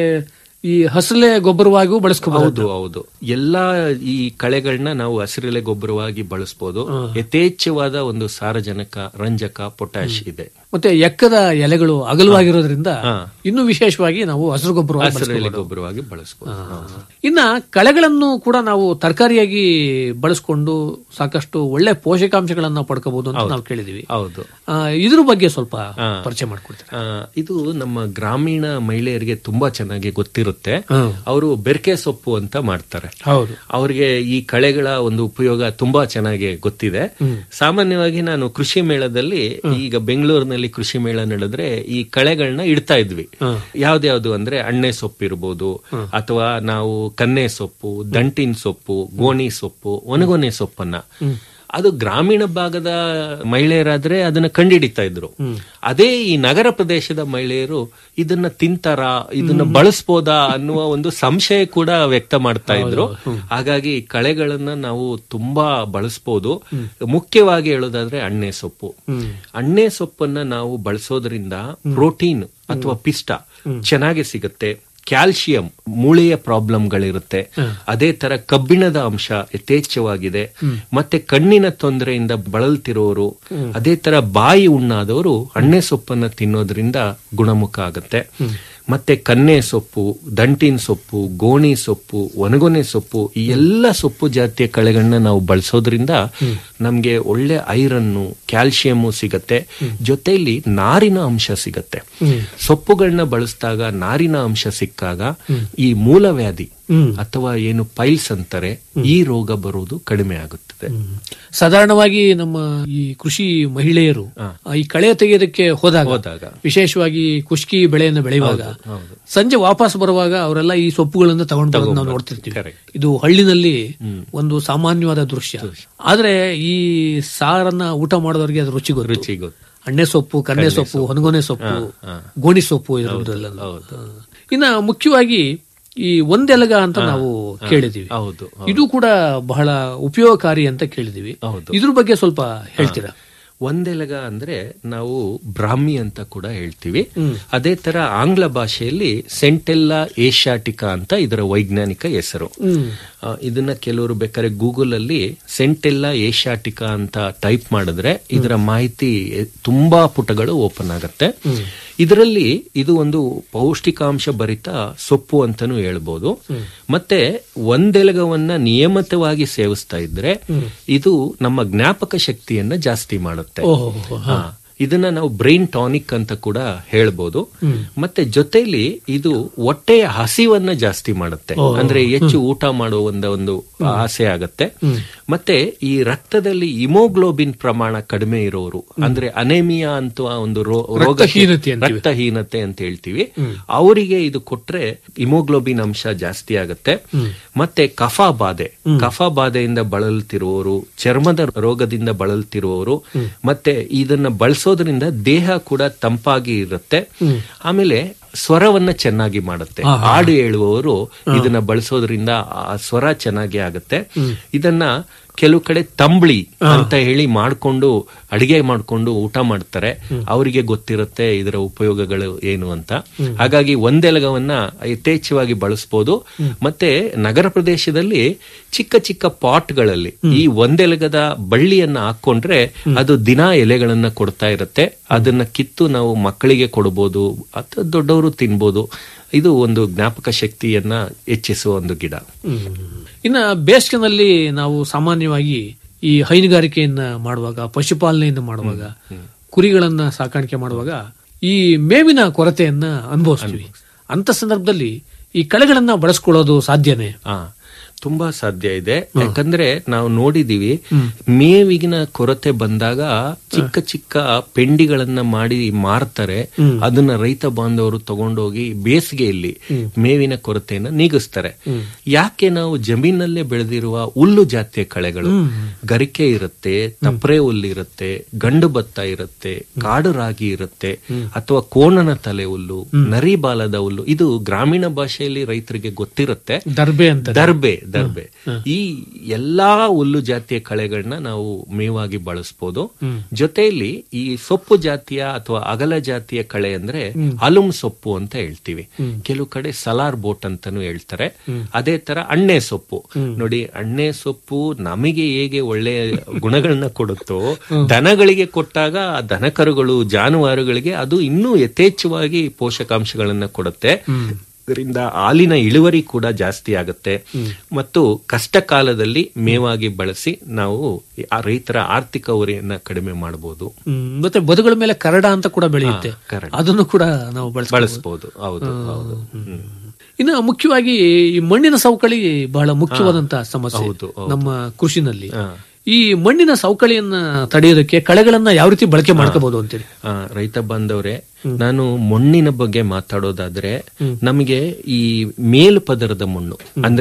ಈ ಹಸಲೆ ಗೊಬ್ಬರವಾಗಿಯೂ ಬಳಸ್ಕೋಬಹುದು ಹೌದು ಹೌದು ಎಲ್ಲಾ ಈ ಕಳೆಗಳನ್ನ ನಾವು ಹಸಿರೆಲೆ ಗೊಬ್ಬರವಾಗಿ ಬಳಸಬಹುದು ಯಥೇಚ್ಛವಾದ ಒಂದು ಸಾರಜನಕ ರಂಜಕ ಪೊಟ್ಯಾಶ್ ಇದೆ ಮತ್ತೆ ಎಕ್ಕದ ಎಲೆಗಳು ಅಗಲವಾಗಿರೋದ್ರಿಂದ ಹಾ. ಇನ್ನೂ ವಿಶೇಷವಾಗಿ ನಾವು ಹಸಿರು ಗೊಬ್ಬರ ಹಸಿರೆಲೆ ಗೊಬ್ಬರವಾಗಿ ಬಳಸಬಹುದು ಇನ್ನ ಕಳೆಗಳನ್ನು ಕೂಡ ನಾವು ತರಕಾರಿಯಾಗಿ ಬಳಸ್ಕೊಂಡು ಸಾಕಷ್ಟು ಒಳ್ಳೆ ಪೋಷಕಾಂಶಗಳನ್ನ ಪಡ್ಕೋಬಹುದು ಅಂತ ನಾವು ಕೇಳಿದೀವಿ ಹೌದು ಆ, ಇದ್ರ ಬಗ್ಗೆ ಸ್ವಲ್ಪ ಪರಿಚಯ ಮಾಡ್ಕೊಡ್ತೀರಾ ಆ, ಇದು ನಮ್ಮ ಗ್ರಾಮೀಣ ಮಹಿಳೆಯರಿಗೆ ತುಂಬಾ ಚೆನ್ನಾಗಿ ಗೊತ್ತಿರುತ್ತೆ ಹ್ಮ್. ಅವರು ಬೆರ್ಕೆ ಸೊಪ್ಪು ಅಂತ ಮಾಡ್ತಾರೆ ಹೌದು ಅವರಿಗೆ ಈ ಕಳೆಗಳ ಒಂದು ಉಪಯೋಗ ತುಂಬಾ ಚೆನ್ನಾಗಿ ಗೊತ್ತಿದೆ ಸಾಮಾನ್ಯವಾಗಿ ನಾನು ಕೃಷಿ ಮೇಳದಲ್ಲಿ ಈಗ ಬೆಂಗಳೂರಿನಲ್ಲಿ ಕೃಷಿ ಮೇಳ ನಡೆದ್ರೆ ಈ ಕಳೆಗಳನ್ನ ಇಡ್ತಾ ಇದ್ವಿ ಯಾವ್ದ್ಯಾವ್ದು ಅಂದ್ರೆ ಅಣ್ಣೆ ಸೊಪ್ಪು ಇರ್ಬೋದು ಅಥವಾ ನಾವು ಕನ್ನೆ ಸೊಪ್ಪು ದಂಟಿನ ಸೊಪ್ಪು ಗೋಣಿ ಸೊಪ್ಪು ಒಣಗೊನೆ ಸೊಪ್ಪನ್ನ ಅದು ಗ್ರಾಮೀಣ ಭಾಗದ ಮಹಿಳೆಯರಾದ್ರೆ ಅದನ್ನ ಕಂಡಿಡಿತಾ ಇದ್ರು ಅದೇ ಈ ನಗರ ಪ್ರದೇಶದ ಮಹಿಳೆಯರು ಇದನ್ನ ತಿಂತಾರ ಇದನ್ನ ಬಳಸ್ಬೋದಾ ಅನ್ನುವ ಒಂದು ಸಂಶಯ ಕೂಡ ವ್ಯಕ್ತ ಮಾಡ್ತಾ ಇದ್ರು ಹಾಗಾಗಿ ಕಳೆಗಳನ್ನ ನಾವು ತುಂಬಾ ಬಳಸ್ಬೋದು ಮುಖ್ಯವಾಗಿ ಹೇಳೋದಾದ್ರೆ ಅಣ್ಣೆ ಸೊಪ್ಪು ಅಣ್ಣೆ ಸೊಪ್ಪನ್ನ ನಾವು ಬಳಸೋದ್ರಿಂದ ಪ್ರೋಟೀನ್ ಅಥವಾ ಪಿಷ್ಟ ಚೆನ್ನಾಗಿ ಸಿಗುತ್ತೆ ಕ್ಯಾಲ್ಸಿಯಂ ಮೂಳೆಯ ಪ್ರಾಬ್ಲಮ್ಗಳಿರುತ್ತೆ ಅದೇ ತರ ಕಬ್ಬಿಣದ ಅಂಶ ಯಥೇಚ್ಛವಾಗಿದೆ ಮತ್ತೆ ಕಣ್ಣಿನ ತೊಂದರೆಯಿಂದ ಬಳಲ್ತಿರೋರು ಅದೇ ತರ ಬಾಯಿ ಉಣ್ಣಾದವರು ಅಣ್ಣೆ ಸೊಪ್ಪನ್ನ ತಿನ್ನೋದ್ರಿಂದ ಗುಣಮುಖ ಆಗುತ್ತೆ ಮತ್ತೆ ಕನ್ನೆ ಸೊಪ್ಪು ದಂಟಿನ ಸೊಪ್ಪು ಗೋಣಿ ಸೊಪ್ಪು ಒಣಗೊನೆ ಸೊಪ್ಪು ಈ ಎಲ್ಲ ಸೊಪ್ಪು ಜಾತಿಯ ಕಳೆಗಳನ್ನ ನಾವು ಬಳಸೋದ್ರಿಂದ ನಮ್ಗೆ ಒಳ್ಳೆ ಐರನ್ನು ಕ್ಯಾಲ್ಸಿಯಂ ಸಿಗತ್ತೆ ಜೊತೆಯಲ್ಲಿ ನಾರಿನ ಅಂಶ ಸಿಗತ್ತೆ ಸೊಪ್ಪುಗಳನ್ನ ಬಳಸಿದಾಗ ನಾರಿನ ಅಂಶ ಸಿಕ್ಕಾಗ ಈ ಮೂಲವ್ಯಾಧಿ ಅಥವಾ ಏನು ಪೈಲ್ಸ್ ಅಂತಾರೆ ಈ ರೋಗ ಬರುವುದು ಕಡಿಮೆ ಆಗುತ್ತದೆ ಸಾಧಾರಣವಾಗಿ ನಮ್ಮ ಈ ಕೃಷಿ ಮಹಿಳೆಯರು ಆ, ಈ ಕಳೆ ತೆಗೆಯೋದಕ್ಕೆ ಹೋದಾಗ ಹೋದಾಗ. ವಿಶೇಷವಾಗಿ ಕುಷ್ಕಿ ಬೆಳೆಯನ್ನು ಬೆಳೆಯುವಾಗ ಹೌದು. ಸಂಜೆ ವಾಪಸ್ ಬರುವಾಗ ಅವರೆಲ್ಲ ಈ ಸೊಪ್ಪುಗಳನ್ನು ತಗೊಂಡು ಬರೋದು ನಾವು ನೋಡ್ತಿರ್ತೀವಿ ಇದು ಹಳ್ಳಿನಲ್ಲಿ ಒಂದು ಸಾಮಾನ್ಯವಾದ ದೃಶ್ಯ ಆದ್ರೆ ಈ ಸಾರನ್ನ ಊಟ ಮಾಡೋದವ್ರಿಗೆ ಅದು ರುಚಿ ಗೊತ್ತು ರುಚಿ ಗೊತ್ತು ಅಣ್ಣೆ ಸೊಪ್ಪು ಕನ್ನೆ ಸೊಪ್ಪು ಹೊನಗೊನೆ ಸೊಪ್ಪು ಹಾ. ಗೋಣಿ ಸೊಪ್ಪು ಇದರದ್ದೆಲ್ಲ ಇನ್ನ ಮುಖ್ಯವಾಗಿ ಈ ಒಂದೆಲಗ ಅಂತ ನಾವು ಕೇಳಿದೀವಿ ಹೌದು ಇದು ಕೂಡ ಬಹಳ ಉಪಯೋಗಕಾರಿ ಅಂತ ಕೇಳಿದೀವಿ ಇದ್ರ ಬಗ್ಗೆ ಸ್ವಲ್ಪ ಹೇಳ್ತೀರಾ ಒಂದೆಲಗ ಅಂದ್ರೆ ನಾವು ಬ್ರಾಹ್ಮಿ ಅಂತ ಕೂಡ ಹೇಳ್ತೀವಿ ಅದೇ ತರ ಆಂಗ್ಲ ಭಾಷೆಯಲ್ಲಿ ಸೆಂಟೆಲ್ಲಾ ಏಷ್ಯಾಟಿಕಾ ಅಂತ ಇದರ ವೈಜ್ಞಾನಿಕ ಹೆಸರು ಆ, ಇದನ್ನ ಕೆಲವರು ಬೇಕಾದ್ರೆ ಗೂಗಲ್ ಅಲ್ಲಿ ಸೆಂಟೆಲ್ಲಾ ಏಷ್ಯಾಟಿಕಾ ಅಂತ ಟೈಪ್ ಮಾಡಿದ್ರೆ ಇದರ ಮಾಹಿತಿ ತುಂಬಾ ಪುಟಗಳು ಓಪನ್ ಆಗತ್ತೆ ಇದರಲ್ಲಿ ಇದು ಒಂದು ಪೌಷ್ಟಿಕಾಂಶ ಭರಿತ ಸೊಪ್ಪು ಅಂತಾನೂ ಹೇಳ್ಬೋದು ಮತ್ತೆ ಒಂದೆಲಗವನ್ನ ನಿಯಮಿತವಾಗಿ ಸೇವಿಸ್ತಾ ಇದ್ರೆ ಇದು ನಮ್ಮ ಜ್ಞಾಪಕ ಶಕ್ತಿಯನ್ನ ಜಾಸ್ತಿ ಮಾಡುತ್ತೆ ಓಹೋ, ಹಾ. ಹಾ. ಇದನ್ನ ನಾವು ಬ್ರೈನ್ ಟಾನಿಕ್ ಅಂತ ಕೂಡ ಹೇಳ್ಬೋದು ಮತ್ತೆ ಜೊತೆಲಿ ಇದು ಹೊಟ್ಟೆಯ ಹಸಿವನ್ನ ಜಾಸ್ತಿ ಮಾಡುತ್ತೆ ಓ, ಅಂದ್ರೆ ಹೆಚ್ಚು ಊಟ ಮಾಡೋ ಒಂದು ಒಂದು ಆಸೆ ಆಗತ್ತೆ ಮತ್ತೆ ಈ ರಕ್ತದಲ್ಲಿ ಇಮೋಗ್ಲೋಬಿನ್ ಪ್ರಮಾಣ ಕಡಿಮೆ ಇರೋರು ಅಂದ್ರೆ ಅನೇಮಿಯಾ ಅಂತ ಒಂದು ರೋ- ರೋಗ ರಕ್ತಹೀನತೆ ಅಂತೀವಿ. ರಕ್ತಹೀನತೆ ಅಂತ ಹೇಳ್ತೀವಿ ಅವರಿಗೆ ಇದು ಕೊಟ್ರೆ ಇಮೋಗ್ಲೋಬಿನ್ ಅಂಶ ಜಾಸ್ತಿ ಆಗತ್ತೆ ಮತ್ತೆ ಕಫ ಬಾಧೆ ಕಫ ಬಾಧೆಯಿಂದ ಬಳಲ್ತಿರುವವರು ಚರ್ಮದ ರೋಗದಿಂದ ಬಳಲ್ತಿರುವವರು ಮತ್ತೆ ಇದನ್ನ ಬಳಸೋದ್ರಿಂದ ದೇಹ ಕೂಡ ತಂಪಾಗಿ ಇರುತ್ತೆ ಆಮೇಲೆ ಸ್ವರವನ್ನ ಚೆನ್ನಾಗಿ ಮಾಡುತ್ತೆ ಹಾಡು ಹೇಳುವವರು ಇದನ್ನ ಬಳಸೋದ್ರಿಂದ ಆ ಸ್ವರ ಚೆನ್ನಾಗಿ ಆಗುತ್ತೆ ಇದನ್ನ ಕೆಲವು ಕಡೆ ತಂಬಳಿ ಅಂತ ಹೇಳಿ ಮಾಡ್ಕೊಂಡು ಅಡಿಗೆ ಮಾಡ್ಕೊಂಡು ಊಟ ಮಾಡ್ತಾರೆ ಅವರಿಗೆ ಗೊತ್ತಿರುತ್ತೆ ಇದರ ಉಪಯೋಗಗಳು ಏನು ಅಂತ ಹಾಗಾಗಿ ಒಂದೆಲಗವನ್ನ ಯಥೇಚ್ಛವಾಗಿ ಬಳಸಬಹುದು ಮತ್ತೆ ನಗರ ಪ್ರದೇಶದಲ್ಲಿ ಚಿಕ್ಕ ಚಿಕ್ಕ ಪಾಟ್ಗಳಲ್ಲಿ ಈ ಒಂದೆಲಗದ ಬಳ್ಳಿಯನ್ನ ಹಾಕೊಂಡ್ರೆ ಅದು ದಿನಾ ಎಲೆಗಳನ್ನ ಕೊಡ್ತಾ ಇರುತ್ತೆ ಅದನ್ನ ಕಿತ್ತು ನಾವು ಮಕ್ಕಳಿಗೆ ಕೊಡಬಹುದು ಅಥವಾ ದೊಡ್ಡವರು ತಿನ್ಬೋದು ಇದು ಒಂದು ಜ್ಞಾಪಕ ಶಕ್ತಿಯನ್ನ ಹೆಚ್ಚಿಸುವ ಒಂದು ಗಿಡ ಇನ್ನ ಬೇಸಿಗೆನಲ್ಲಿ ನಾವು ಸಾಮಾನ್ಯವಾಗಿ ಈ ಹೈನುಗಾರಿಕೆಯನ್ನ ಮಾಡುವಾಗ ಪಶುಪಾಲನೆಯನ್ನ ಮಾಡುವಾಗ ಕುರಿಗಳನ್ನ ಸಾಕಾಣಿಕೆ ಮಾಡುವಾಗ ಈ ಮೇವಿನ ಕೊರತೆಯನ್ನ ಅನುಭವಿಸ್ತೀವಿ ಅಂತ ಸಂದರ್ಭದಲ್ಲಿ ಈ ಕಳೆಗಳನ್ನ ಬಳಸ್ಕೊಳ್ಳೋದು ಸಾಧ್ಯನೇ ಆ ತುಂಬಾ ಸಾಧ್ಯ ಇದೆ ಯಾಕಂದ್ರೆ ನಾವು ನೋಡಿದೀವಿ ಮೇವಿಗಿನ ಕೊರತೆ ಬಂದಾಗ ಚಿಕ್ಕ ಚಿಕ್ಕ ಪೆಂಡಿಗಳನ್ನ ಮಾಡಿ ಮಾರ್ತಾರೆ ಅದನ್ನ ರೈತ ಬಾಂಧವರು ತಗೊಂಡೋಗಿ ಬೇಸಿಗೆಯಲ್ಲಿ ಮೇವಿನ ಕೊರತೆಯನ್ನ ನೀಗಿಸ್ತಾರೆ ಯಾಕೆ ನಾವು ಜಮೀನಲ್ಲೇ ಬೆಳೆದಿರುವ ಹುಲ್ಲು ಜಾತಿಯ ಕಳೆಗಳು ಗರಿಕೆ ಇರುತ್ತೆ ತಪ್ರೆ ಹುಲ್ಲು ಇರುತ್ತೆ ಗಂಡು ಭತ್ತ ಇರುತ್ತೆ ಕಾಡು ರಾಗಿ ಇರುತ್ತೆ ಅಥವಾ ಕೋಣನ ತಲೆ ಹುಲ್ಲು ನರಿ ಬಾಲದ ಹುಲ್ಲು ಇದು ಗ್ರಾಮೀಣ ಭಾಷೆಯಲ್ಲಿ ರೈತರಿಗೆ ಗೊತ್ತಿರುತ್ತೆ ದರ್ಬೆ ಅಂತ ದರ್ಬೆ ದರ್ಬೆ ಈ ಎಲ್ಲಾ ಹುಲ್ಲು ಜಾತಿಯ ಕಳೆಗಳನ್ನ ನಾವು ಮೇವಾಗಿ ಬಳಸಬಹುದು ಜೊತೆಯಲ್ಲಿ ಈ ಸೊಪ್ಪು ಜಾತಿಯ ಅಥವಾ ಅಗಲ ಜಾತಿಯ ಕಳೆ ಅಂದ್ರೆ ಅಲುಮ್ ಸೊಪ್ಪು ಅಂತ ಹೇಳ್ತೀವಿ ಕೆಲವು ಕಡೆ ಸಲಾರ್ ಬೋಟ್ ಅಂತಾನು ಹೇಳ್ತಾರೆ ಅದೇ ತರ ಅಣ್ಣೆ ಸೊಪ್ಪು ನೋಡಿ ಅಣ್ಣೆ ಸೊಪ್ಪು ನಮಗೆ ಹೇಗೆ ಒಳ್ಳೆ ಗುಣಗಳನ್ನ ಕೊಡುತ್ತೋ ದನಗಳಿಗೆ ಕೊಟ್ಟಾಗ ಆ ದನಕರುಗಳು ಜಾನುವಾರುಗಳಿಗೆ ಅದು ಇನ್ನೂ ಯಥೇಚ್ಛವಾಗಿ ಪೋಷಕಾಂಶಗಳನ್ನ ಕೊಡುತ್ತೆ ಇದರಿಂದ ಹಾಲಿನ ಇಳುವರಿ ಕೂಡ ಜಾಸ್ತಿ ಆಗುತ್ತೆ ಮತ್ತು ಕಷ್ಟ ಕಾಲದಲ್ಲಿ ಮೇವಾಗಿ ಬಳಸಿ ನಾವು ಆ ರೈತರ ಆರ್ಥಿಕ ಹೊರೆಯನ್ನ ಕಡಿಮೆ ಮಾಡಬಹುದು ಹ್ಮ್, ಮತ್ತೆ ಬದುಗಳ ಮೇಲೆ ಕರಡ ಅಂತ ಕೂಡ ಬೆಳೆಯುತ್ತೆ ಹಾ, ಕರಡ. ಅದನ್ನು ಕೂಡ ನಾವು ಬಳಸಬಹುದು ಬಳಸಬಹುದು ಹೌದು ಹೌದು ಹ್ಮ್. ಇನ್ನು ಮುಖ್ಯವಾಗಿ ಈ ಮಣ್ಣಿನ ಸವಕಳಿ ಬಹಳ ಮುಖ್ಯವಾದಂತಹ ಸಮಸ್ಯೆ ಹೌದು, ಹೌದು. ನಮ್ಮ ಕೃಷಿನಲ್ಲಿ ಈ ಮಣ್ಣಿನ ಸವಕಳಿಯನ್ನ ತಡೆಯೋದಕ್ಕೆ ಕಳೆಗಳನ್ನ ಯಾವ ರೀತಿ ಬಳಕೆ ಮಾಡ್ಕೋಬಹುದು ಅಂತೇಳಿ ಆ, ರೈತ ಬಾಂಧವ್ರೆ ನಾನು ಮಣ್ಣಿನ ಬಗ್ಗೆ ಮಾತಾಡೋದಾದ್ರೆ ನಮಗೆ ಈ ಮೇಲ್ಪದರದ ಮಣ್ಣು ಅಂದ್ರೆ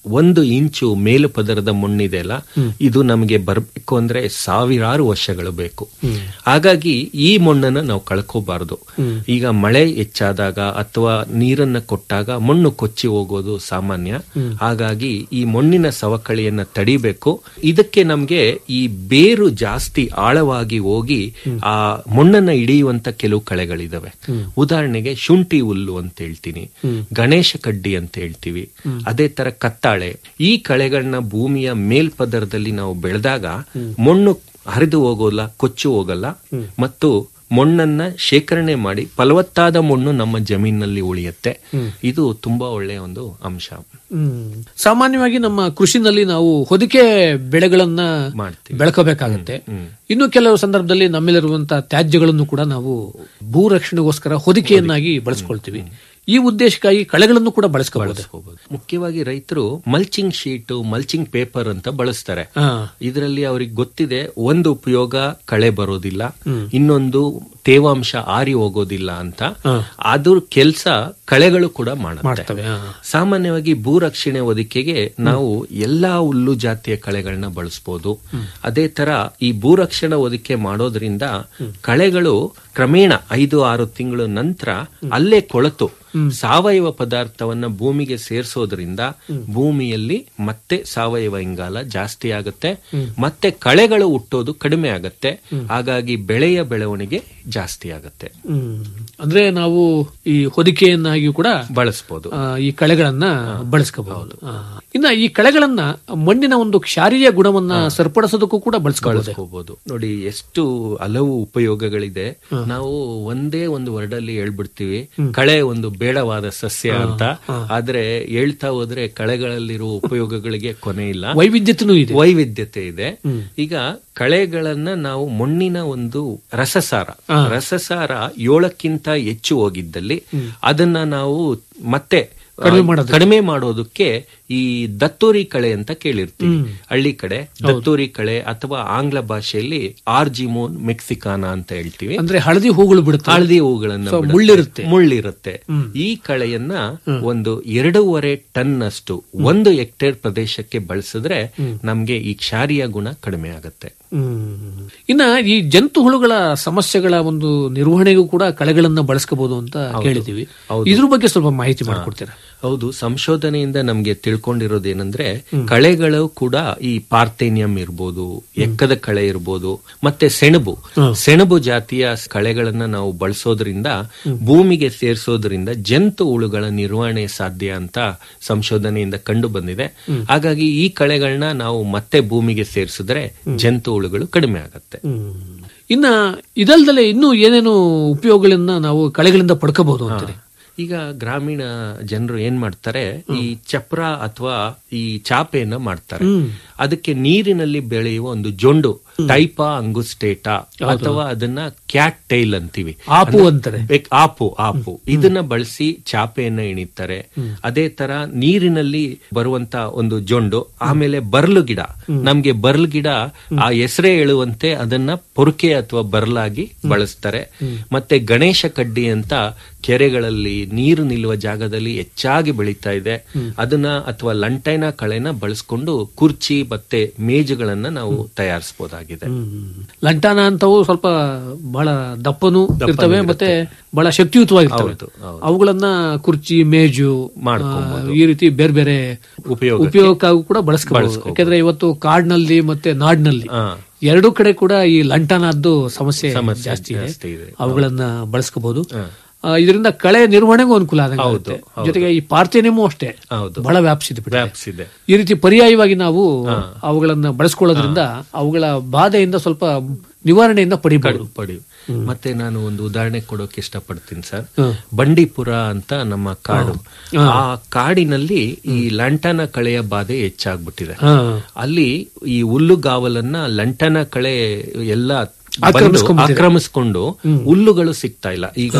ಒಂದು ಇಂಚು ಮೇಲು ಪದರದ ಮಣ್ಣಿದೆ ಅಲ್ಲ ಇದು ನಮಗೆ ಬರಬೇಕು ಅಂದ್ರೆ ಸಾವಿರಾರು ವರ್ಷಗಳು ಬೇಕು ಹಾಗಾಗಿ ಈ ಮಣ್ಣನ್ನ ನಾವು ಕಳ್ಕೋಬಾರದು ಈಗ ಮಳೆ ಹೆಚ್ಚಾದಾಗ ಅಥವಾ ನೀರನ್ನ ಕೊಟ್ಟಾಗ ಮಣ್ಣು ಕೊಚ್ಚಿ ಹೋಗೋದು ಸಾಮಾನ್ಯ ಹಾಗಾಗಿ ಈ ಮಣ್ಣಿನ ಸವಕಳಿಯನ್ನ ತಡಿಬೇಕು ಇದಕ್ಕೆ ನಮ್ಗೆ ಈ ಬೇರು ಜಾಸ್ತಿ ಆಳವಾಗಿ ಹೋಗಿ ಆ ಮಣ್ಣನ್ನ ಹಿಡಿಯುವಂತ ಕೆಲವು ಕಳೆಗಳಿದಾವೆ ಉದಾಹರಣೆಗೆ ಶುಂಠಿ ಹುಲ್ಲು ಅಂತ ಹೇಳ್ತೀನಿ ಗಣೇಶ ಕಡ್ಡಿ ಅಂತ ಹೇಳ್ತೀವಿ ಅದೇ ತರ ಕತ್ತಾಳೆ ಈ ಕಳೆಗಳನ್ನ ಭೂಮಿಯ ಮೇಲ್ಪದರದಲ್ಲಿ ನಾವು ಬೆಳೆದಾಗ ಮಣ್ಣು ಹರಿದು ಹೋಗೋಲ್ಲ ಕೊಚ್ಚು ಹೋಗಲ್ಲ ಮತ್ತು ಮಣ್ಣನ್ನ ಶೇಖರಣೆ ಮಾಡಿ ಫಲವತ್ತಾದ ಮಣ್ಣು ನಮ್ಮ ಜಮೀನಿನಲ್ಲಿ ಉಳಿಯುತ್ತೆ ಇದು ತುಂಬಾ ಒಳ್ಳೆಯ ಒಂದು ಅಂಶ ಹ್ಮ್. ಸಾಮಾನ್ಯವಾಗಿ ನಮ್ಮ ಕೃಷಿನಲ್ಲಿ ನಾವು ಹೊದಿಕೆ ಬೆಳೆಗಳನ್ನ ಬೆಳ್ಕೋಬೇಕಾಗತ್ತೆ ಇನ್ನು ಕೆಲವು ಸಂದರ್ಭದಲ್ಲಿ ನಮ್ಮಲ್ಲಿರುವಂತಹ ತ್ಯಾಜ್ಯಗಳನ್ನು ಕೂಡ ನಾವು ಭೂ ರಕ್ಷಣೆಗೋಸ್ಕರ ಹೊದಿಕೆಯನ್ನಾಗಿ ಬಳಸ್ಕೊಳ್ತೀವಿ ಈ ಉದ್ದೇಶಕ್ಕಾಗಿ ಕಳೆಗಳನ್ನು ಕೂಡ ಬಳಸ್ಕೋಬಹುದು ಮುಖ್ಯವಾಗಿ ರೈತರು ಮಲ್ಚಿಂಗ್ ಶೀಟ್ ಮಲ್ಚಿಂಗ್ ಪೇಪರ್ ಅಂತ ಬಳಸ್ತಾರೆ ಹಾ. ಇದರಲ್ಲಿ ಅವ್ರಿಗೆ ಗೊತ್ತಿದೆ ಒಂದು ಉಪಯೋಗ ಕಳೆ ಬರೋದಿಲ್ಲ ಇನ್ನೊಂದು ತೇವಾಂಶ ಆರಿ ಹೋಗೋದಿಲ್ಲ ಅಂತ ಅದ್ರ ಕೆಲಸ ಕಳೆಗಳು ಕೂಡ ಮಾಡುತ್ತೆ ಮಾಡ್ತವೆ ಹಾ. ಸಾಮಾನ್ಯವಾಗಿ ಭೂ ರಕ್ಷಣೆ ಒದಕೆಗೆ ನಾವು ಎಲ್ಲಾ ಹುಲ್ಲು ಜಾತಿಯ ಕಳೆಗಳನ್ನ ಬಳಸಬಹುದು ಅದೇ ತರ ಈ ಭೂ ರಕ್ಷಣಾ ಒದಕೆ ಮಾಡೋದ್ರಿಂದ ಕಳೆಗಳು ಕ್ರಮೇಣ ಐದು ಆರು ತಿಂಗಳ ನಂತರ ಅಲ್ಲೇ ಕೊಳತು ಸಾವಯವ ಪದಾರ್ಥವನ್ನ ಭೂಮಿಗೆ ಸೇರಿಸೋದ್ರಿಂದ ಭೂಮಿಯಲ್ಲಿ ಮತ್ತೆ ಸಾವಯವ ಇಂಗಾಲ ಜಾಸ್ತಿ ಆಗುತ್ತೆ ಮತ್ತೆ ಕಳೆಗಳು ಹುಟ್ಟೋದು ಕಡಿಮೆ ಆಗುತ್ತೆ ಹಾಗಾಗಿ ಬೆಳೆಯ ಬೆಳವಣಿಗೆ ಜಾಸ್ತಿ ಆಗುತ್ತೆ ಹ್ಮ್. ಅಂದ್ರೆ ನಾವು ಈ ಹೊದಿಕೆಯನ್ನಾಗಿಯೂ ಕೂಡ ಬಳಸಬಹುದು ಆ, ಈ ಕಳೆಗಳನ್ನ ಬಳಸ್ಕೋಬಹುದು ಆ. ಇನ್ನ ಈ ಕಳೆಗಳನ್ನ ಮಣ್ಣಿನ ಒಂದು ಕ್ಷಾರೀಯ ಗುಣವನ್ನ ಸರಿಪಡಿಸೋದಕ್ಕೂ ಕೂಡ ಬಳಸ್ಕೋಬಹುದು ಬಳಸ್ಕೋಬಹುದು ನೋಡಿ ಎಷ್ಟು ಹಲವು ಉಪಯೋಗಗಳಿದೆ ನಾವು ಒಂದೇ ಒಂದು ವರ್ಡ್ ಅಲ್ಲಿ ಹೇಳ್ಬಿಡ್ತೀವಿ ಕಳೆ ಒಂದು ಬೇಡವಾದ ಸಸ್ಯ ಅಂತ ಆದ್ರೆ ಹೇಳ್ತಾ ಹೋದ್ರೆ ಕಳೆಗಳಲ್ಲಿರುವ ಉಪಯೋಗಗಳಿಗೆ ಕೊನೆ ಇಲ್ಲ ವೈವಿಧ್ಯತೆನೂ ಇದೆ ವೈವಿಧ್ಯತೆ ಇದೆ ಈಗ ಕಳೆಗಳನ್ನ ನಾವು ಮಣ್ಣಿನ ಒಂದು ರಸಸಾರ ರಸಸಾರ ಏಳಕ್ಕಿಂತ ಹೆಚ್ಚು ಹೋಗಿದ್ದಲ್ಲಿ ಅದನ್ನ ನಾವು ಮತ್ತೆ ಕಡಿಮೆ ಮಾಡೋದಕ್ಕೆ. ಕಡಿಮೆ ಮಾಡೋದಕ್ಕೆ ಈ ದತ್ತೂರಿ ಕಳೆ ಅಂತ ಕೇಳಿರ್ತೀವಿ ಹಳ್ಳಿ ಕಡೆ ದತ್ತೂರಿ ಕಳೆ ಅಥವಾ ಆಂಗ್ಲ ಭಾಷೆಯಲ್ಲಿ ಆರ್ಜಿಮೋನ್ ಮೆಕ್ಸಿಕಾನ ಅಂತ ಹೇಳ್ತೀವಿ ಅಂದ್ರೆ ಹಳದಿ ಹೂಗಳು ಬಿಡುತ್ತೆ ಹಳದಿ ಹೂಗಳನ್ನ So, ಬಿಡುತ್ತೆ. ಮುಳ್ಳಿರುತ್ತೆ. ಮುಳ್ಳಿರುತ್ತೆ ಈ ಕಳೆಯನ್ನ ಒಂದು ಎರಡೂವರೆ ಟನ್ ಅಷ್ಟು ಒಂದು ಹೆಕ್ಟೇರ್ ಪ್ರದೇಶಕ್ಕೆ ಬಳಸಿದ್ರೆ ನಮ್ಗೆ ಈ ಕ್ಷಾರಿಯ ಗುಣ ಕಡಿಮೆ ಆಗುತ್ತೆ ಹ್ಮ್. ಇನ್ನ ಈ ಜಂತು ಹುಳುಗಳ ಸಮಸ್ಯೆಗಳ ಒಂದು ನಿರ್ವಹಣೆಗೂ ಕೂಡ ಕಳೆಗಳನ್ನ ಬಳಸ್ಕೋಬಹುದು ಅಂತ ಕೇಳಿದೀವಿ ಇದ್ರ ಬಗ್ಗೆ ಸ್ವಲ್ಪ ಮಾಹಿತಿ ಮಾಡ್ಕೊಡ್ತೀರಾ ಹೌದು ಸಂಶೋಧನೆಯಿಂದ ನಮ್ಗೆ ತಿಳ್ಕೊಂಡಿರೋದೇನಂದ್ರೆ ಕಳೆಗಳು ಕೂಡ ಈ ಪಾರ್ಥೇನಿಯಂ ಇರ್ಬೋದು ಎಕ್ಕದ ಕಳೆ ಇರ್ಬೋದು ಮತ್ತೆ ಸೆಣಬು ಸೆಣಬು ಜಾತಿಯ ಕಳೆಗಳನ್ನ ನಾವು ಬಳಸೋದ್ರಿಂದ ಭೂಮಿಗೆ ಸೇರಿಸೋದ್ರಿಂದ ಜಂತು ಹುಳುಗಳ ನಿರ್ವಹಣೆ ಸಾಧ್ಯ ಅಂತ ಸಂಶೋಧನೆಯಿಂದ ಕಂಡು ಬಂದಿದೆ ಹಾಗಾಗಿ ಈ ಕಳೆಗಳನ್ನ ನಾವು ಮತ್ತೆ ಭೂಮಿಗೆ ಸೇರಿಸಿದ್ರೆ ಜಂತು ಹುಳುಗಳು ಕಡಿಮೆ ಆಗತ್ತೆ ಇನ್ನ ಇದಲ್ದಲೆ ಇನ್ನೂ ಏನೇನು ಉಪಯೋಗಗಳನ್ನ ನಾವು ಕಳೆಗಳಿಂದ ಪಡ್ಕೋಬಹುದು ಅಂತಾರೆ ಈಗ ಗ್ರಾಮೀಣ ಜನರು ಏನ್ ಮಾಡ್ತಾರೆ ಈ ಚಪ್ರ ಅಥವಾ ಈ ಚಾಪೆಯನ್ನ ಮಾಡ್ತಾರೆ ಅದಕ್ಕೆ ನೀರಿನಲ್ಲಿ ಬೆಳೆಯುವ ಒಂದು ಜೊಂಡು ಟೈಪಾ ಅಂಗುಸ್ಟೇಟಾ ಅಥವಾ ಅದನ್ನ ಕ್ಯಾಟ್ ಟೈಲ್ ಅಂತೀವಿ ಆಪು ಅಂದ್ರೆ ಅಂತಾರೆ. ಬೆಕ್- ಆಪು ಆಪು ಇದನ್ನ ಬಳಸಿ ಚಾಪೆಯನ್ನ ಎಣಿತಾರೆ ಅದೇ ತರ ನೀರಿನಲ್ಲಿ ಬರುವಂತ ಒಂದು ಜೊಂಡು ಆಮೇಲೆ ಬರ್ಲು ಗಿಡ ನಮ್ಗೆ ಬರ್ಲ್ ಗಿಡ ಆ ಹೆಸರೇ ಹೇಳುವಂತೆ ಅದನ್ನ ಪೊರ್ಕೆ ಅಥವಾ ಬರ್ಲಾಗಿ ಬಳಸ್ತಾರೆ ಮತ್ತೆ ಗಣೇಶ ಕಡ್ಡಿ ಅಂತ ಕೆರೆಗಳಲ್ಲಿ ನೀರು ನಿಲ್ಲುವ ಜಾಗದಲ್ಲಿ ಹೆಚ್ಚಾಗಿ ಬೆಳೀತಾ ಇದೆ ಅದನ್ನ ಅಥವಾ ಲಂಟೈನ ಕಳೆನ ಬಳಸ್ಕೊಂಡು ಕುರ್ಚಿ ಮತ್ತೆ ಮೇಜುಗಳನ್ನ ನಾವು ತಯಾರಿಸಬಹುದಾಗಿದೆ ಲಂಟಾನ ಅಂತವು ಸ್ವಲ್ಪ ಬಹಳ ದಪ್ಪನು ದಪ್ಪನೂ ಇರ್ತವೆ ಇರುತ್ತೆ. ಮತ್ತೆ ಬಹಳ ಶಕ್ತಿಯುತವಾಗಿರ್ತವೆ ಹೌದು, ಹೌದು. ಅವುಗಳನ್ನ ಕುರ್ಚಿ ಮೇಜು ಮಾಡ್ಕೊಬೋದು. ಆ, ಈ ರೀತಿ ಬೇರೆ ಬೇರೆ ಉಪಯೋಗಕ್ಕೆ. ಉಪಯೋಗಕ್ಕಾಗೂ ಕೂಡ ಬಳಸ್ಕೋಬಹುದು ಬಳಸ್ಕೋಬಹುದು. ಯಾಕಂದ್ರೆ ಇವತ್ತು ಕಾಡ್ನಲ್ಲಿ ಮತ್ತೆ ನಾಡ್ನಲ್ಲಿ ಹಾ. ಎರಡೂ ಕಡೆ ಕೂಡ ಈ ಲಂಟಾನದ್ದು ಸಮಸ್ಯೆ ಸಮಸ್ಯೆ ಜಾಸ್ತಿ ಜಾಸ್ತಿ ಇದೆ ಇದೆ. ಅವುಗಳನ್ನ ಬಳಸ್ಕೋಬಹುದು ಇದರಿಂದ ಕಳೆ ನಿರ್ವಹಣೆಗೂ ಅನುಕೂಲ ಆದಂಗೆ ಹೌದು, ಆಗುತ್ತೆ. ಹೌದು. ಜೊತೆಗೆ ಈ ಪಾರ್ಥೇನಿಯಮೂ ಅಷ್ಟೇ ಹೌದು. ಬಹಳ ವ್ಯಾಪಿಸಿದೆ ಬಿಟ್ಟಿದೆ. ವ್ಯಾಪಿಸಿದೆ ಈ ರೀತಿ ಪರ್ಯಾಯವಾಗಿ ನಾವು ಅವುಗಳನ್ನ ಬಳಸ್ಕೊಳ್ಳೋದ್ರಿಂದ ಅವುಗಳ ಬಾಧೆಯಿಂದ ಸ್ವಲ್ಪ ನಿವಾರಣೆಯಿಂದ ಪಡಿಬಹುದು ಪಡಿ ಮತ್ತೆ ನಾನು ಒಂದು ಉದಾಹರಣೆ ಕೊಡೋಕೆ ಇಷ್ಟಪಡ್ತೀನಿ ಸರ್ ಹ್ಮ್. ಬಂಡೀಪುರ ಅಂತ ನಮ್ಮ ಕಾಡು ಆ ಕಾಡಿನಲ್ಲಿ ಈ ಲಂಟನ ಕಳೆಯ ಬಾಧೆ ಹೆಚ್ಚಾಗ್ಬಿಟ್ಟಿದೆ ಹಾ. ಅಲ್ಲಿ ಈ ಹುಲ್ಲುಗಾವಲನ್ನ ಲಂಟನ ಕಳೆ ಎಲ್ಲ ಬಂದು ಆಕ್ರಮಿಸ್ಕೊಂಡ್ಬಿಟ್ಟಿದೆ. ಆಕ್ರಮಿಸ್ಕೊಂಡು ಹುಲ್ಲುಗಳು ಸಿಗ್ತಾ ಇಲ್ಲ ಈಗ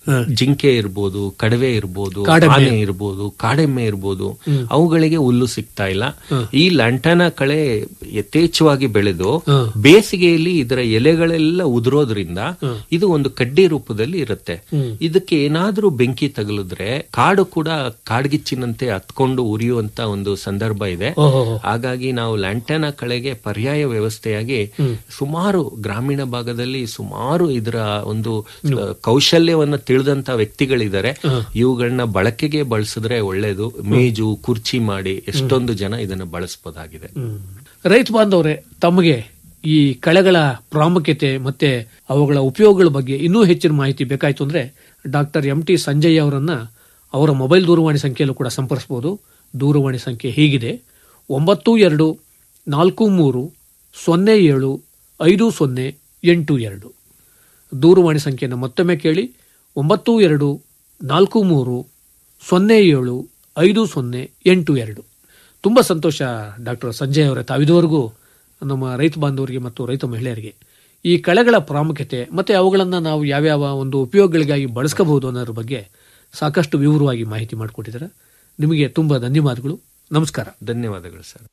ಜಿಂಕೆ ಇರ್ಬೋದು ಕಡವೆ ಇರ್ಬೋದು ಕಾಡೆಮ್ಮೆ. ಆನೆ ಇರ್ಬೋದು ಕಾಡೆಮ್ಮೆ ಇರ್ಬೋದು ಹ್ಮ್. ಅವುಗಳಿಗೆ ಹುಲ್ಲು ಸಿಗ್ತಾ ಇಲ್ಲ ಹ್ಮ್. ಈ ಲಂಟನ ಕಳೆ ಯಥೇಚ್ಛವಾಗಿ ಬೆಳೆದು ಹ್ಮ್. ಬೇಸಿಗೆಯಲ್ಲಿ ಇದರ ಎಲೆಗಳೆಲ್ಲ ಉದುರೋದ್ರಿಂದ ಹ್ಮ್. ಇದು ಒಂದು ಕಡ್ಡಿ ರೂಪದಲ್ಲಿ ಇರುತ್ತೆ ಹ್ಮ್. ಇದಕ್ಕೆ ಏನಾದ್ರೂ ಬೆಂಕಿ ತಗುಲಿದ್ರೆ ಕಾಡು ಕೂಡ ಕಾಡ್ಗಿಚ್ಚಿನಂತೆ ಹತ್ಕೊಂಡು ಉರಿಯುವಂತ ಒಂದು ಸಂದರ್ಭ ಇದೆ ಓಹೋ. ಹಾಗಾಗಿ ನಾವು ಲ್ಯಾಂಟನ ಕಳೆಗೆ ಪರ್ಯಾಯ ವ್ಯವಸ್ಥೆಯಾಗಿ ಹ್ಮ್. ಸುಮಾರು ಗ್ರಾಮೀಣ ಭಾಗದಲ್ಲಿ ಸುಮಾರು ಇದರ ಒಂದು ಆ, ಕೌಶಲ್ಯವನ್ನ ತಿಳಿದಂತ ವ್ಯಕ್ತಿಗಳಿದ್ದಾರೆ ಹ್ಮ್. ಇವುಗಳನ್ನ ಬಳಕೆಗೆ ಬಳಸಿದ್ರೆ ಒಳ್ಳೇದು ಮೇಜು ಕುರ್ಚಿ ಮಾಡಿ ಎಷ್ಟೊಂದು ಜನ ಇದನ್ನ ಬಳಸಬಹುದಾಗಿದೆ ಹ್ಮ್. ರೈತ ಬಾಂಧವರೇ ತಮಗೆ ಈ ಕಳೆಗಳ ಪ್ರಾಮುಖ್ಯತೆ ಮತ್ತೆ ಅವುಗಳ ಉಪಯೋಗಗಳ ಬಗ್ಗೆ ಇನ್ನೂ ಹೆಚ್ಚಿನ ಮಾಹಿತಿ ಬೇಕಾಯ್ತು ಅಂದ್ರೆ ಡಾಕ್ಟರ್ ಎಂ ಟಿ ಸಂಜಯ್ ಅವರನ್ನ ಅವರ ಮೊಬೈಲ್ ದೂರವಾಣಿ ಸಂಖ್ಯೆಯಲ್ಲೂ ಕೂಡ ಸಂಪರ್ಸಬಹುದು ದೂರವಾಣಿ ಸಂಖ್ಯೆ ಹೀಗಿದೆ ಒಂಬತ್ತು ಎರಡು ನಾಲ್ಕು ಮೂರು ಸೊನ್ನೆ ಏಳು ಐದು ಸೊನ್ನೆ ಎಂಟು ಎರಡು ದೂರವಾಣಿ ಸಂಖ್ಯೆಯನ್ನು ಮತ್ತೊಮ್ಮೆ ಕೇಳಿ ಒಂಬತ್ತು ಎರಡು ನಾಲ್ಕು ಮೂರು ಸೊನ್ನೆ ಏಳು ಐದು ಸೊನ್ನೆ ಎಂಟು ಎರಡು ತುಂಬ ಸಂತೋಷ ಡಾಕ್ಟರ್ ಸಂಜಯ್ ಅವರೇ ತಾವಿದುವರೆಗೂ ನಮ್ಮ ರೈತ ಬಾಂಧವರಿಗೆ ಮತ್ತು ರೈತ ಮಹಿಳೆಯರಿಗೆ ಈ ಕಳೆಗಳ ಪ್ರಾಮುಖ್ಯತೆ ಮತ್ತೆ ಅವುಗಳನ್ನು ನಾವು ಯಾವ್ಯಾವ ಒಂದು ಉಪಯೋಗಗಳಿಗಾಗಿ ಬಳಸ್ಕೋಬಹುದು ಅನ್ನೋದ್ರ ಬಗ್ಗೆ ಸಾಕಷ್ಟು ವಿವರವಾಗಿ ಮಾಹಿತಿ ಮಾಡಿಕೊಟ್ಟಿದ್ದಾರೆ ನಿಮಗೆ ತುಂಬ ಧನ್ಯವಾದಗಳು ನಮಸ್ಕಾರ ಧನ್ಯವಾದಗಳು ಸರ್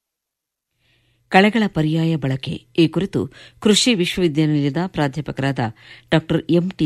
ಕಳೆಗಳ ಪರ್ಯಾಯ ಬಳಕೆ ಈ ಕುರಿತು ಕೃಷಿ ವಿಶ್ವವಿದ್ಯಾನಿಲಯದ ಪ್ರಾಧ್ಯಾಪಕರಾದ ಡಾಕ್ಟರ್ ಎಂಟಿ